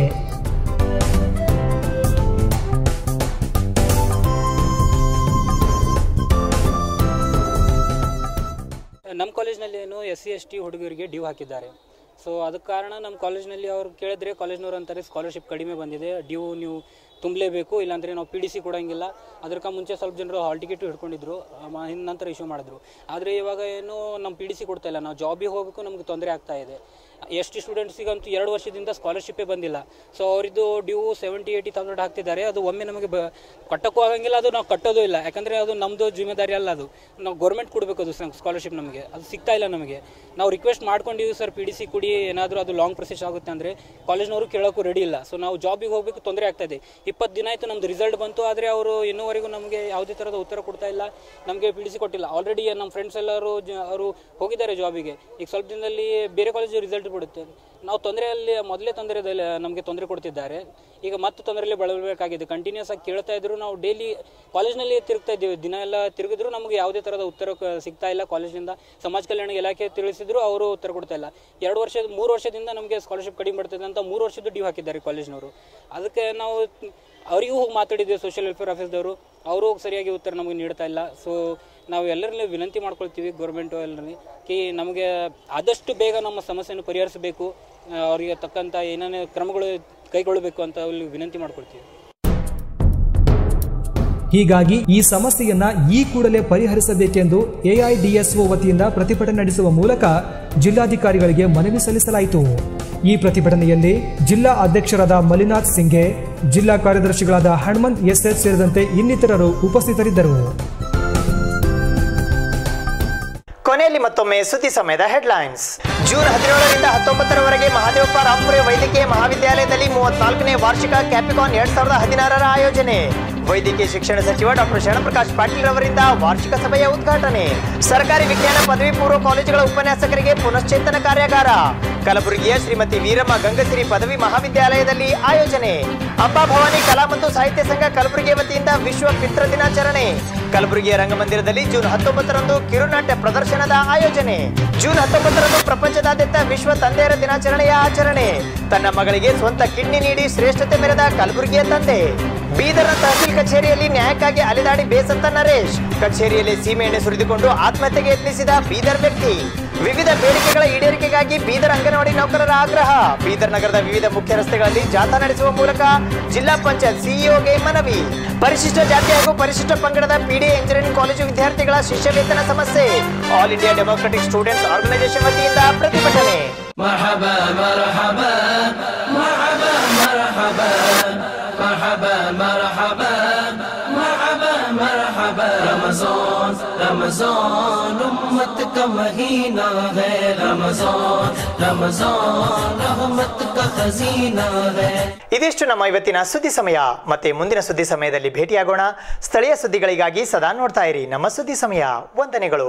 Speaker 16: ನಮ್ಮ ಕಾಲೇಜ್ನಲ್ಲಿ ಏನು ಎಸ್ ಸಿ ಎಸ್ ಟಿ ಹುಡುಗರಿಗೆ ಡ್ಯೂ ಹಾಕಿದ್ದಾರೆ ಸೊ ಅದಕ್ಕೆ ಕಾರಣ ನಮ್ಮ ಕಾಲೇಜ್ನಲ್ಲಿ ಅವ್ರು ಕೇಳಿದ್ರೆ ಕಾಲೇಜ್ನವ್ರು ಅಂತಾರೆ ಸ್ಕಾಲರ್ಶಿಪ್ ಕಡಿಮೆ ಬಂದಿದೆ ಡ್ಯೂ ನೀವು ತುಂಬಲೇಬೇಕು ಇಲ್ಲಾಂದರೆ ನಾವು ಪಿ ಡಿ ಸಿ ಕೊಡೋಂಗಿಲ್ಲ ಅದಕ್ಕೆ ಮುಂಚೆ ಸ್ವಲ್ಪ ಜನರು ಹಾಲ್ ಟಿಕೆಟ್ ಹಿಡ್ಕೊಂಡಿದ್ರು ಮ- ಇನ್ನು ನಂತರ ಇಶ್ಯೂ ಮಾಡಿದ್ರು ಆದರೆ ಇವಾಗ ಏನು ನಮ್ಮ ಪಿ ಡಿ ಸಿ ಕೊಡ್ತಾ ಇಲ್ಲ ನಾವು ಜಾಬಿಗೆ ಹೋಗಬೇಕು ನಮಗೆ ತೊಂದರೆ ಆಗ್ತಾ ಇದೆ ಎಸ್ ಟಿ ಸ್ಟೂಡೆಂಟ್ಸಿಗಂತೂ ಎರಡು ವರ್ಷದಿಂದ ಸ್ಕಾಲರ್ಶಿಪ್ಪೇ ಬಂದಿಲ್ಲ ಸೊ ಅವರಿದ್ದು ಡ್ಯೂ ಸೆವೆಂಟಿ ಏಯ್ಟಿ ತೌಸಂಡ್ ಹಾಕ್ತಿದ್ದಾರೆ ಅದು ಒಮ್ಮೆ ನಮಗೆ ಬ ಕಟ್ಟೋಕ್ಕೂ ಆಗಂಗಿಲ್ಲ ಅದು ನಾವು ಕಟ್ಟೋದು ಇಲ್ಲ ಯಾಕಂದರೆ ಅದು ನಮ್ಮದು ಜಿಮ್ಮೆದಾರಿ ಅಲ್ಲ ಅದು ನಾವು ಗೌರ್ಮೆಂಟ್ ಕೊಡಬೇಕು ಅದು ಸ್ಕಾಲರ್ಶಿಪ್ ನಮಗೆ ಅದು ಸಿಗ್ತಾ ಇಲ್ಲ ನಮಗೆ ನಾವು ರಿಕ್ವೆಸ್ಟ್ ಮಾಡ್ಕೊಂಡಿದ್ದೀವಿ ಸರ್ ಪಿ ಡಿ ಸಿ ಕೊಡಿ ಏನಾದರೂ ಅದು ಲಾಂಗ್ ಪ್ರೊಸೆಸ್ ಆಗುತ್ತೆ ಅಂದರೆ ಕಾಲೇಜ್ನವರು ಕೇಳೋಕ್ಕೂ ರೆಡಿ ಇಲ್ಲ ಸೊ ನಾವು ಜಾಬಿಗೆ ಹೋಗಬೇಕು ತೊಂದರೆ ಆಗ್ತಾ ಇದೆ ಇಪ್ಪತ್ತು ದಿನ ಆಯಿತು ನಮ್ಮದು ರಿಸಲ್ಟ್ ಬಂತು ಆದರೆ ಅವರು ಇನ್ನೂವರೆಗೂ ನಮಗೆ ಯಾವುದೇ ಥರದ ಉತ್ತರ ಕೊಡ್ತಾ ಇಲ್ಲ ನಮಗೆ ಪಿ ಡಿ ಸಿ ಕೊಟ್ಟಿಲ್ಲ ಆಲ್ರೆಡಿ ನಮ್ಮ ಫ್ರೆಂಡ್ಸ್ ಎಲ್ಲರೂ ಜ ಅವರು ಹೋಗಿದ್ದಾರೆ ಜಾಬಿಗೆ ಈಗ ಸ್ವಲ್ಪ ದಿನದಲ್ಲಿ ಬೇರೆ ಕಾಲೇಜು ರಿಸಲ್ಟ್ ಬಿಡುತ್ತೆ ನಾವು ತೊಂದರೆಯಲ್ಲಿ ಮೊದಲೇ ತೊಂದರೆದಲ್ಲಿ ನಮಗೆ ತೊಂದರೆ ಕೊಡ್ತಿದ್ದಾರೆ ಈಗ ಮತ್ತೆ ತೊಂದರೆಯಲ್ಲಿ ಬಳಬೇಕಾಗಿದೆ ಕಂಟಿನ್ಯೂಸ್ ಆಗಿ ಕೇಳ್ತಾ ಇದ್ರು ನಾವು ಡೈಲಿ ಕಾಲೇಜ್ನಲ್ಲಿ ತಿರುಗ್ತಾ ಇದ್ದೀವಿ ದಿನ ಎಲ್ಲ ತಿರುಗಿದ್ರು ನಮಗೆ ಯಾವುದೇ ಥರದ ಉತ್ತರ ಕ- ಸಿಗ್ತಾ ಇಲ್ಲ ಕಾಲೇಜಿಂದ ಸಮಾಜ ಕಲ್ಯಾಣ ಇಲಾಖೆ ತಿಳಿಸಿದ್ರು ಅವರು ಉತ್ತರ ಕೊಡ್ತಾ ಇಲ್ಲ ಎರಡು ವರ್ಷ ಮೂರು ವರ್ಷದಿಂದ ನಮಗೆ ಸ್ಕಾಲರ್ಶಿಪ್ ಕಡಿಮೆ ಬರ್ತದೆ ಅಂತ ಮೂರು ವರ್ಷದ ಡ್ಯೂ ಹಾಕಿದ್ದಾರೆ ಕಾಲೇಜ್ನವರು ಅದಕ್ಕೆ ನಾವು ಅವರಿಗೂ ಹೋಗಿ ಮಾತಾಡಿದ್ವಿ ಸೋಷಿಯಲ್ ವೆಲ್ಫೇರ್ ಆಫೀಸ್ದವರು ಅವರು ಸರಿಯಾಗಿ ಉತ್ತರ ನಮಗೆ ನೀಡ್ತಾ ಇಲ್ಲ ಸೊ ನಾವು ಎಲ್ಲರಲ್ಲಿ ವಿನಂತಿ ಮಾಡ್ಕೊಳ್ತೀವಿ ಗೌರ್ಮೆಂಟು ಎಲ್ಲರಲ್ಲಿ ಕಿ ನಮಗೆ ಆದಷ್ಟು ಬೇಗ ನಮ್ಮ ಸಮಸ್ಯೆಯನ್ನು ಪರಿಹರಿಸಬೇಕು ಆ, ಅವರಿಗೆ ತಕ್ಕಂಥ ಏನೇನು ಕ್ರಮಗಳು ಕೈಗೊಳ್ಳಬೇಕು ಅಂತ ಅಲ್ಲಿ ವಿನಂತಿ ಮಾಡ್ಕೊಳ್ತೀವಿ
Speaker 4: ಹೀಗಾಗಿ ಈ ಸಮಸ್ಯೆಯನ್ನ ಈ ಕೂಡಲೇ ಪರಿಹರಿಸಬೇಕೆಂದು ಎಐಡಿಎಸ್ಒ ವತಿಯಿಂದ ಪ್ರತಿಭಟನೆ ನಡೆಸುವ ಮೂಲಕ ಜಿಲ್ಲಾಧಿಕಾರಿಗಳಿಗೆ ಮನವಿ ಸಲ್ಲಿಸಲಾಯಿತು ಈ ಪ್ರತಿಭಟನೆಯಲ್ಲಿ ಜಿಲ್ಲಾ ಅಧ್ಯಕ್ಷರಾದ ಮಲಿನಾಥ್ ಸಿಂಘೆ ಜಿಲ್ಲಾ ಕಾರ್ಯದರ್ಶಿಗಳಾದ ಹನುಮಂತ್ ಎಸ್ಎಸ್ ಸೇರಿದಂತೆ ಇನ್ನಿತರರು ಉಪಸ್ಥಿತರಿದ್ದರು
Speaker 15: ಕೊನೆಯಲ್ಲಿ ಮತ್ತೊಮ್ಮೆ ಸುದ್ದಿ ಸಮಯದ ಹೆಡ್ಲೈನ್ಸ್ ಜೂನ್ ಹದಿನೇಳರಿಂದ ಹತ್ತೊಂಬತ್ತರವರೆಗೆ ಮಹಾದೇವಪ್ಪ ರಾಮಪುರ ವೈದ್ಯಕೀಯ ಮಹಾವಿದ್ಯಾಲಯದಲ್ಲಿ ಮೂವತ್ನಾಲ್ಕನೇ ವಾರ್ಷಿಕ ಕ್ಯಾಪಿಕಾನ್ ಎರಡ್ ಸಾವಿರದ ಹದಿನಾರರ ಆಯೋಜನೆ ವೈದ್ಯಕೀಯ ಶಿಕ್ಷಣ ಸಚಿವ ಡಾಕ್ಟರ್ ಶರಣಪ್ರಕಾಶ್ ಪಾಟೀಲ್ ರವರಿಂದ ವಾರ್ಷಿಕ ಸಭೆಯ ಉದ್ಘಾಟನೆ ಸರ್ಕಾರಿ ವಿಜ್ಞಾನ ಪದವಿ ಪೂರ್ವ ಕಾಲೇಜುಗಳ ಉಪನ್ಯಾಸಕರಿಗೆ ಪುನಶ್ಚೇತನ ಕಾರ್ಯಾಗಾರ ಕಲಬುರಗಿಯ ಶ್ರೀಮತಿ ವೀರಮ್ಮ ಗಂಗಸಿರಿ ಪದವಿ ಮಹಾವಿದ್ಯಾಲಯದಲ್ಲಿ ಆಯೋಜನೆ ಅಂಬಾ ಭವಾನಿ ಕಲಾ ಮತ್ತು ಸಾಹಿತ್ಯ ಸಂಘ ಕಲಬುರಗಿ ವತಿಯಿಂದ ವಿಶ್ವ ಪಿತೃ ದಿನಾಚರಣೆ ಕಲಬುರಗಿಯ ರಂಗಮಂದಿರದಲ್ಲಿ ಜೂನ್ ಹತ್ತೊಂಬತ್ತರಂದು ಕಿರುನಾಟ್ಯ ಪ್ರದರ್ಶನದ ಆಯೋಜನೆ ಜೂನ್ ಹತ್ತೊಂಬತ್ತರಂದು ಪ್ರಪಂಚದಾದ್ಯಂತ ವಿಶ್ವ ತಂದೆಯರ ದಿನಾಚರಣೆಯ ಆಚರಣೆ ತನ್ನ ಮಗಳಿಗೆ ಸ್ವಂತ ಕಿಡ್ನಿ ನೀಡಿ ಶ್ರೇಷ್ಠತೆ ಮೆರೆದ ಕಲಬುರಗಿಯ ತಂದೆ ಬೀದರ್ನ ತಹಸೀಲ್ ಕಚೇರಿಯಲ್ಲಿ ನ್ಯಾಯಕ್ಕಾಗಿ ಅಲೆದಾಡಿ ಬೇಸತ್ತ ನರೇಶ್ ಕಚೇರಿಯಲ್ಲಿ ಸೀಮೆಎಣ್ಣೆ ಸುರಿದುಕೊಂಡು ಆತ್ಮಹತ್ಯೆಗೆ ಯತ್ನಿಸಿದ ಬೀದರ್ ವ್ಯಕ್ತಿ ವಿವಿಧ ಬೇಡಿಕೆಗಳ ಈಡೇರಿಕೆಗಾಗಿ ಬೀದರ್ ಅಂಗನವಾಡಿ ನೌಕರರ ಆಗ್ರಹ ಬೀದರ್ ನಗರದ ವಿವಿಧ ಮುಖ್ಯ ರಸ್ತೆಗಳಲ್ಲಿ ಜಾಥಾ ನಡೆಸುವ ಮೂಲಕ ಜಿಲ್ಲಾ ಪಂಚಾಯತ್ ಸಿಇಒಗೆ ಮನವಿ ಪರಿಶಿಷ್ಟ ಜಾತಿ ಹಾಗೂ ಪರಿಶಿಷ್ಟ ಪಂಗಡದ ಪಿಡಿ ಇಂಜಿನಿಯರಿಂಗ್ ಕಾಲೇಜು ವಿದ್ಯಾರ್ಥಿಗಳ ಶಿಷ್ಯ ವೇತನ ಸಮಸ್ಯೆ all India democratic students organisation ವತಿಯಿಂದ ಪ್ರತಿಭಟನೆ
Speaker 11: مرحبا مرحبا مرحبا مرحبا مرحبا مرحبا مرحبا مرحبا رمضان رمضان امت کا مہینہ ہے رمضان رمضان رحمت کا خزینہ ہے
Speaker 15: ಇದಿಷ್ಟು ನಮ್ಮ ಇವತ್ತಿನ ಸುದ್ದಿ ಸಮಯ ಮತ್ತೆ ಮುಂದಿನ ಸುದ್ದಿ ಸಮಯದಲ್ಲಿ ಭೇಟಿಯಾಗೋಣ ಸ್ಥಳೀಯ ಸುದ್ದಿಗಳಿಗಾಗಿ ಸದಾ ನೋಡ್ತಾ ಇರಿ ನಮ್ಮ ಸುದ್ದಿ ಸಮಯ ವಂದನೆಗಳು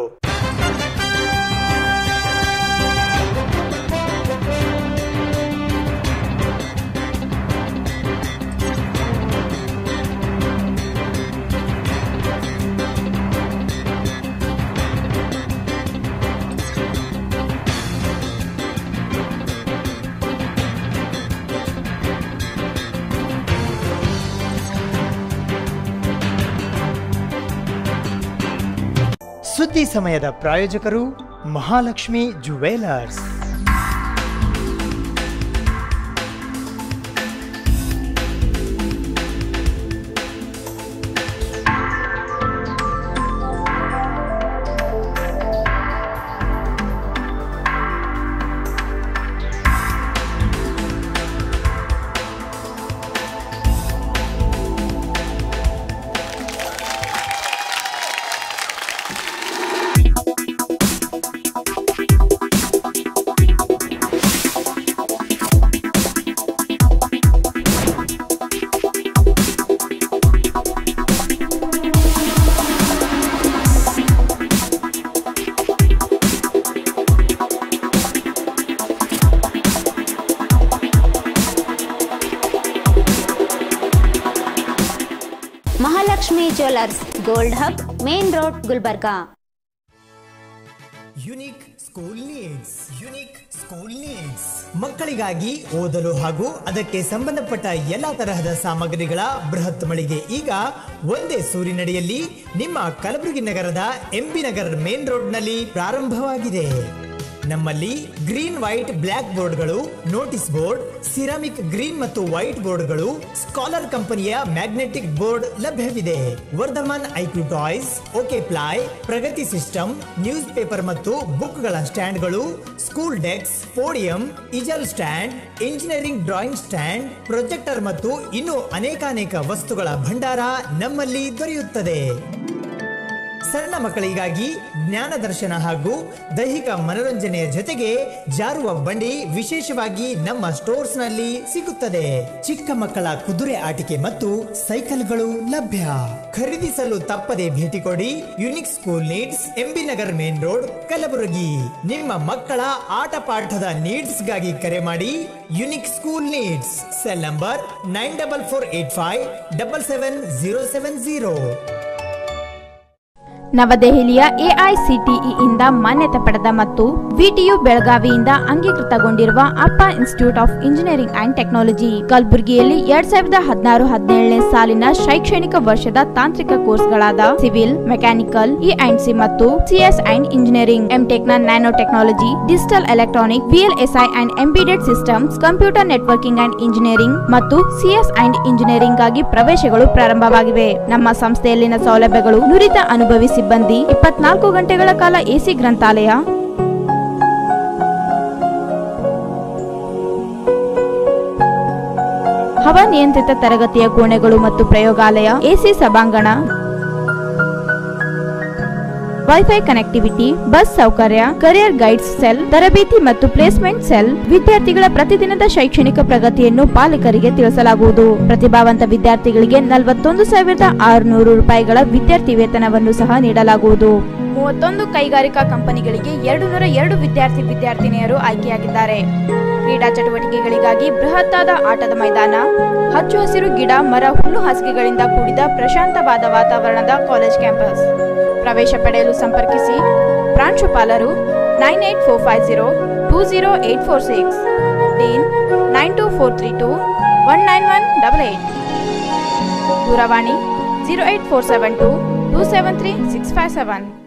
Speaker 15: ಸುದ್ದಿ ಸಮಯದ ಪ್ರಾಯೋಜಕರು Mahalakshmi jewellers
Speaker 17: Mahalakshmi jewellers gold hub main road Gulbarga
Speaker 1: unique school needs unique school needs ಮಕ್ಕಳಿಗಾಗಿ ಓದಲು ಹಾಗೂ ಅದಕ್ಕೆ ಸಂಬಂಧಪಟ್ಟ ಎಲ್ಲಾ ತರಹದ ಸಾಮಗ್ರಿಗಳ ಬೃಹತ್ ಮಳಿಗೆ ಈಗ ಒಂದೇ ಸೂರಿನಡಿಯಲ್ಲಿ ನಿಮ್ಮ ಕಲಬುರಗಿ ನಗರದ ಎಂಬಿ ನಗರ ಮೇನ್ ರೋಡ್ನಲ್ಲಿ ಪ್ರಾರಂಭವಾಗಿದೆ ನಮ್ಮಲ್ಲಿ ಗ್ರೀನ್ ವೈಟ್ ಬ್ಲ್ಯಾಕ್ ಬೋರ್ಡ್ಗಳು ನೋಟಿಸ್ ಬೋರ್ಡ್ ಸಿರಾಮಿಕ್ ಗ್ರೀನ್ ಮತ್ತು ವೈಟ್ ಬೋರ್ಡ್ಗಳು ಸ್ಕಾಲರ್ ಕಂಪನಿಯ ಮ್ಯಾಗ್ನೆಟಿಕ್ ಬೋರ್ಡ್ ಲಭ್ಯವಿದೆ Vardhaman IQ toys okay play Pragati system news paper ಮತ್ತು ಬುಕ್ಗಳ ಸ್ಟ್ಯಾಂಡ್ಗಳು school desk podium easel stand engineering drawing stand projector ಮತ್ತು ಇನ್ನೂ ಅನೇಕಾನೇಕ ವಸ್ತುಗಳ ಭಂಡಾರ ನಮ್ಮಲ್ಲಿ ದೊರೆಯುತ್ತದೆ ಸಣ್ಣ ಮಕ್ಕಳಿಗಾಗಿ ಜ್ಞಾನ ದರ್ಶನ ಹಾಗೂ ದೈಹಿಕ ಮನೋರಂಜನೆಯ ಜೊತೆಗೆ ಜಾರುವ ಬಂಡಿ ವಿಶೇಷವಾಗಿ ನಮ್ಮ ಸ್ಟೋರ್ಸ್ ನಲ್ಲಿ ಸಿಗುತ್ತದೆ ಚಿಕ್ಕ ಮಕ್ಕಳ ಕುದುರೆ ಆಟಿಕೆ ಮತ್ತು ಸೈಕಲ್ಗಳು ಲಭ್ಯ ಖರೀದಿಸಲು ತಪ್ಪದೆ ಭೇಟಿ ಕೊಡಿ unique school needs MB Nagar main road Kalaburagi ನಿಮ್ಮ ಮಕ್ಕಳ ಆಟ ಪಾಠದ ನೀಡ್ಸ್ ಗಾಗಿ ಕರೆ ಮಾಡಿ unique school needs cell number nine double four eight five double seven zero seven zero
Speaker 3: ನವದೆಹಲಿಯ ಎಐಸಿಟಿಇ ಇಂದ ಮಾನ್ಯತೆ ಪಡೆದ ಮತ್ತು ವಿಟಿಯು ಬೆಳಗಾವಿಯಿಂದ ಅಂಗೀಕೃತಗೊಂಡಿರುವ Appa institute of engineering and technology ಕಲಬುರಗಿಯಲ್ಲಿ ಎರಡ್ ಸಾವಿರದ ಹದಿನಾರು ಹದಿನೇಳನೇ ಸಾಲಿನ ಶೈಕ್ಷಣಿಕ ವರ್ಷದ ತಾಂತ್ರಿಕ ಕೋರ್ಸ್ಗಳಾದ civil mechanical E and C ಮತ್ತು ಸಿಎಸ್ ಅಂಡ್ ಇಂಜಿನಿಯರಿಂಗ್ ಎಂಟೆಕ್ ನ nano technology digital electronic VLSI and embedded systems computer networking and engineering ಮತ್ತು ಸಿಎಸ್ ಅಂಡ್ ಇಂಜಿನಿಯರಿಂಗ್ ಗಾಗಿ ಪ್ರವೇಶಗಳು ಪ್ರಾರಂಭವಾಗಿವೆ ನಮ್ಮ ಸಂಸ್ಥೆಯಲ್ಲಿನ ಸೌಲಭ್ಯಗಳು ನುರಿತ ಅನುಭವಿ ಸಿಬ್ಬಂದಿ ಇಪ್ಪತ್ನಾಲ್ಕು ಗಂಟೆಗಳ ಕಾಲ ಎಸಿ ಗ್ರಂಥಾಲಯ ಹವಾನಿಯಂತ್ರಿತ ತರಗತಿಯ ಕೋಣೆಗಳು ಮತ್ತು ಪ್ರಯೋಗಾಲಯ ಎಸಿ ಸಭಾಂಗಣ ವೈಫೈ ಕನೆಕ್ಟಿವಿಟಿ ಬಸ್ ಸೌಕರ್ಯ ಕರಿಯರ್ ಗೈಡ್ಸ್ ಸೆಲ್ ತರಬೇತಿ ಮತ್ತು ಪ್ಲೇಸ್ಮೆಂಟ್ ಸೆಲ್ ವಿದ್ಯಾರ್ಥಿಗಳ ಪ್ರತಿದಿನದ ಶೈಕ್ಷಣಿಕ ಪ್ರಗತಿಯನ್ನು ಪಾಲಕರಿಗೆ ತಿಳಿಸಲಾಗುವುದು ಪ್ರತಿಭಾವಂತ ವಿದ್ಯಾರ್ಥಿಗಳಿಗೆ ನಲವತ್ತೊಂದು ಸಾವಿರದ ಆರುನೂರು ರೂಪಾಯಿಗಳ ವಿದ್ಯಾರ್ಥಿ ವೇತನವನ್ನು ಸಹ ನೀಡಲಾಗುವುದು ಮೂವತ್ತೊಂದು ಕೈಗಾರಿಕಾ ಕಂಪನಿಗಳಿಗೆ ಎರಡು ನೂರ ಎರಡು ವಿದ್ಯಾರ್ಥಿ ವಿದ್ಯಾರ್ಥಿನಿಯರು ಆಯ್ಕೆಯಾಗಿದ್ದಾರೆ ಕ್ರೀಡಾ ಚಟುವಟಿಕೆಗಳಿಗಾಗಿ ಬೃಹತ್ತಾದ ಆಟದ ಮೈದಾನ ಹಚ್ಚು ಹಸಿರು ಗಿಡ ಮರ ಹುಲ್ಲು ಹಾಸಿಗೆಗಳಿಂದ ಕೂಡಿದ ಪ್ರಶಾಂತವಾದ ವಾತಾವರಣದ ಕಾಲೇಜ್ ಕ್ಯಾಂಪಸ್ ಪ್ರವೇಶ ಪಡೆಯಲು ಸಂಪರ್ಕಿಸಿ ಪ್ರಾಂಶುಪಾಲರು nine eight four five zero two zero eight four six dean nine two four three two one nine one double eight ದೂರವಾಣಿ zero eight four seven two two seven three six five seven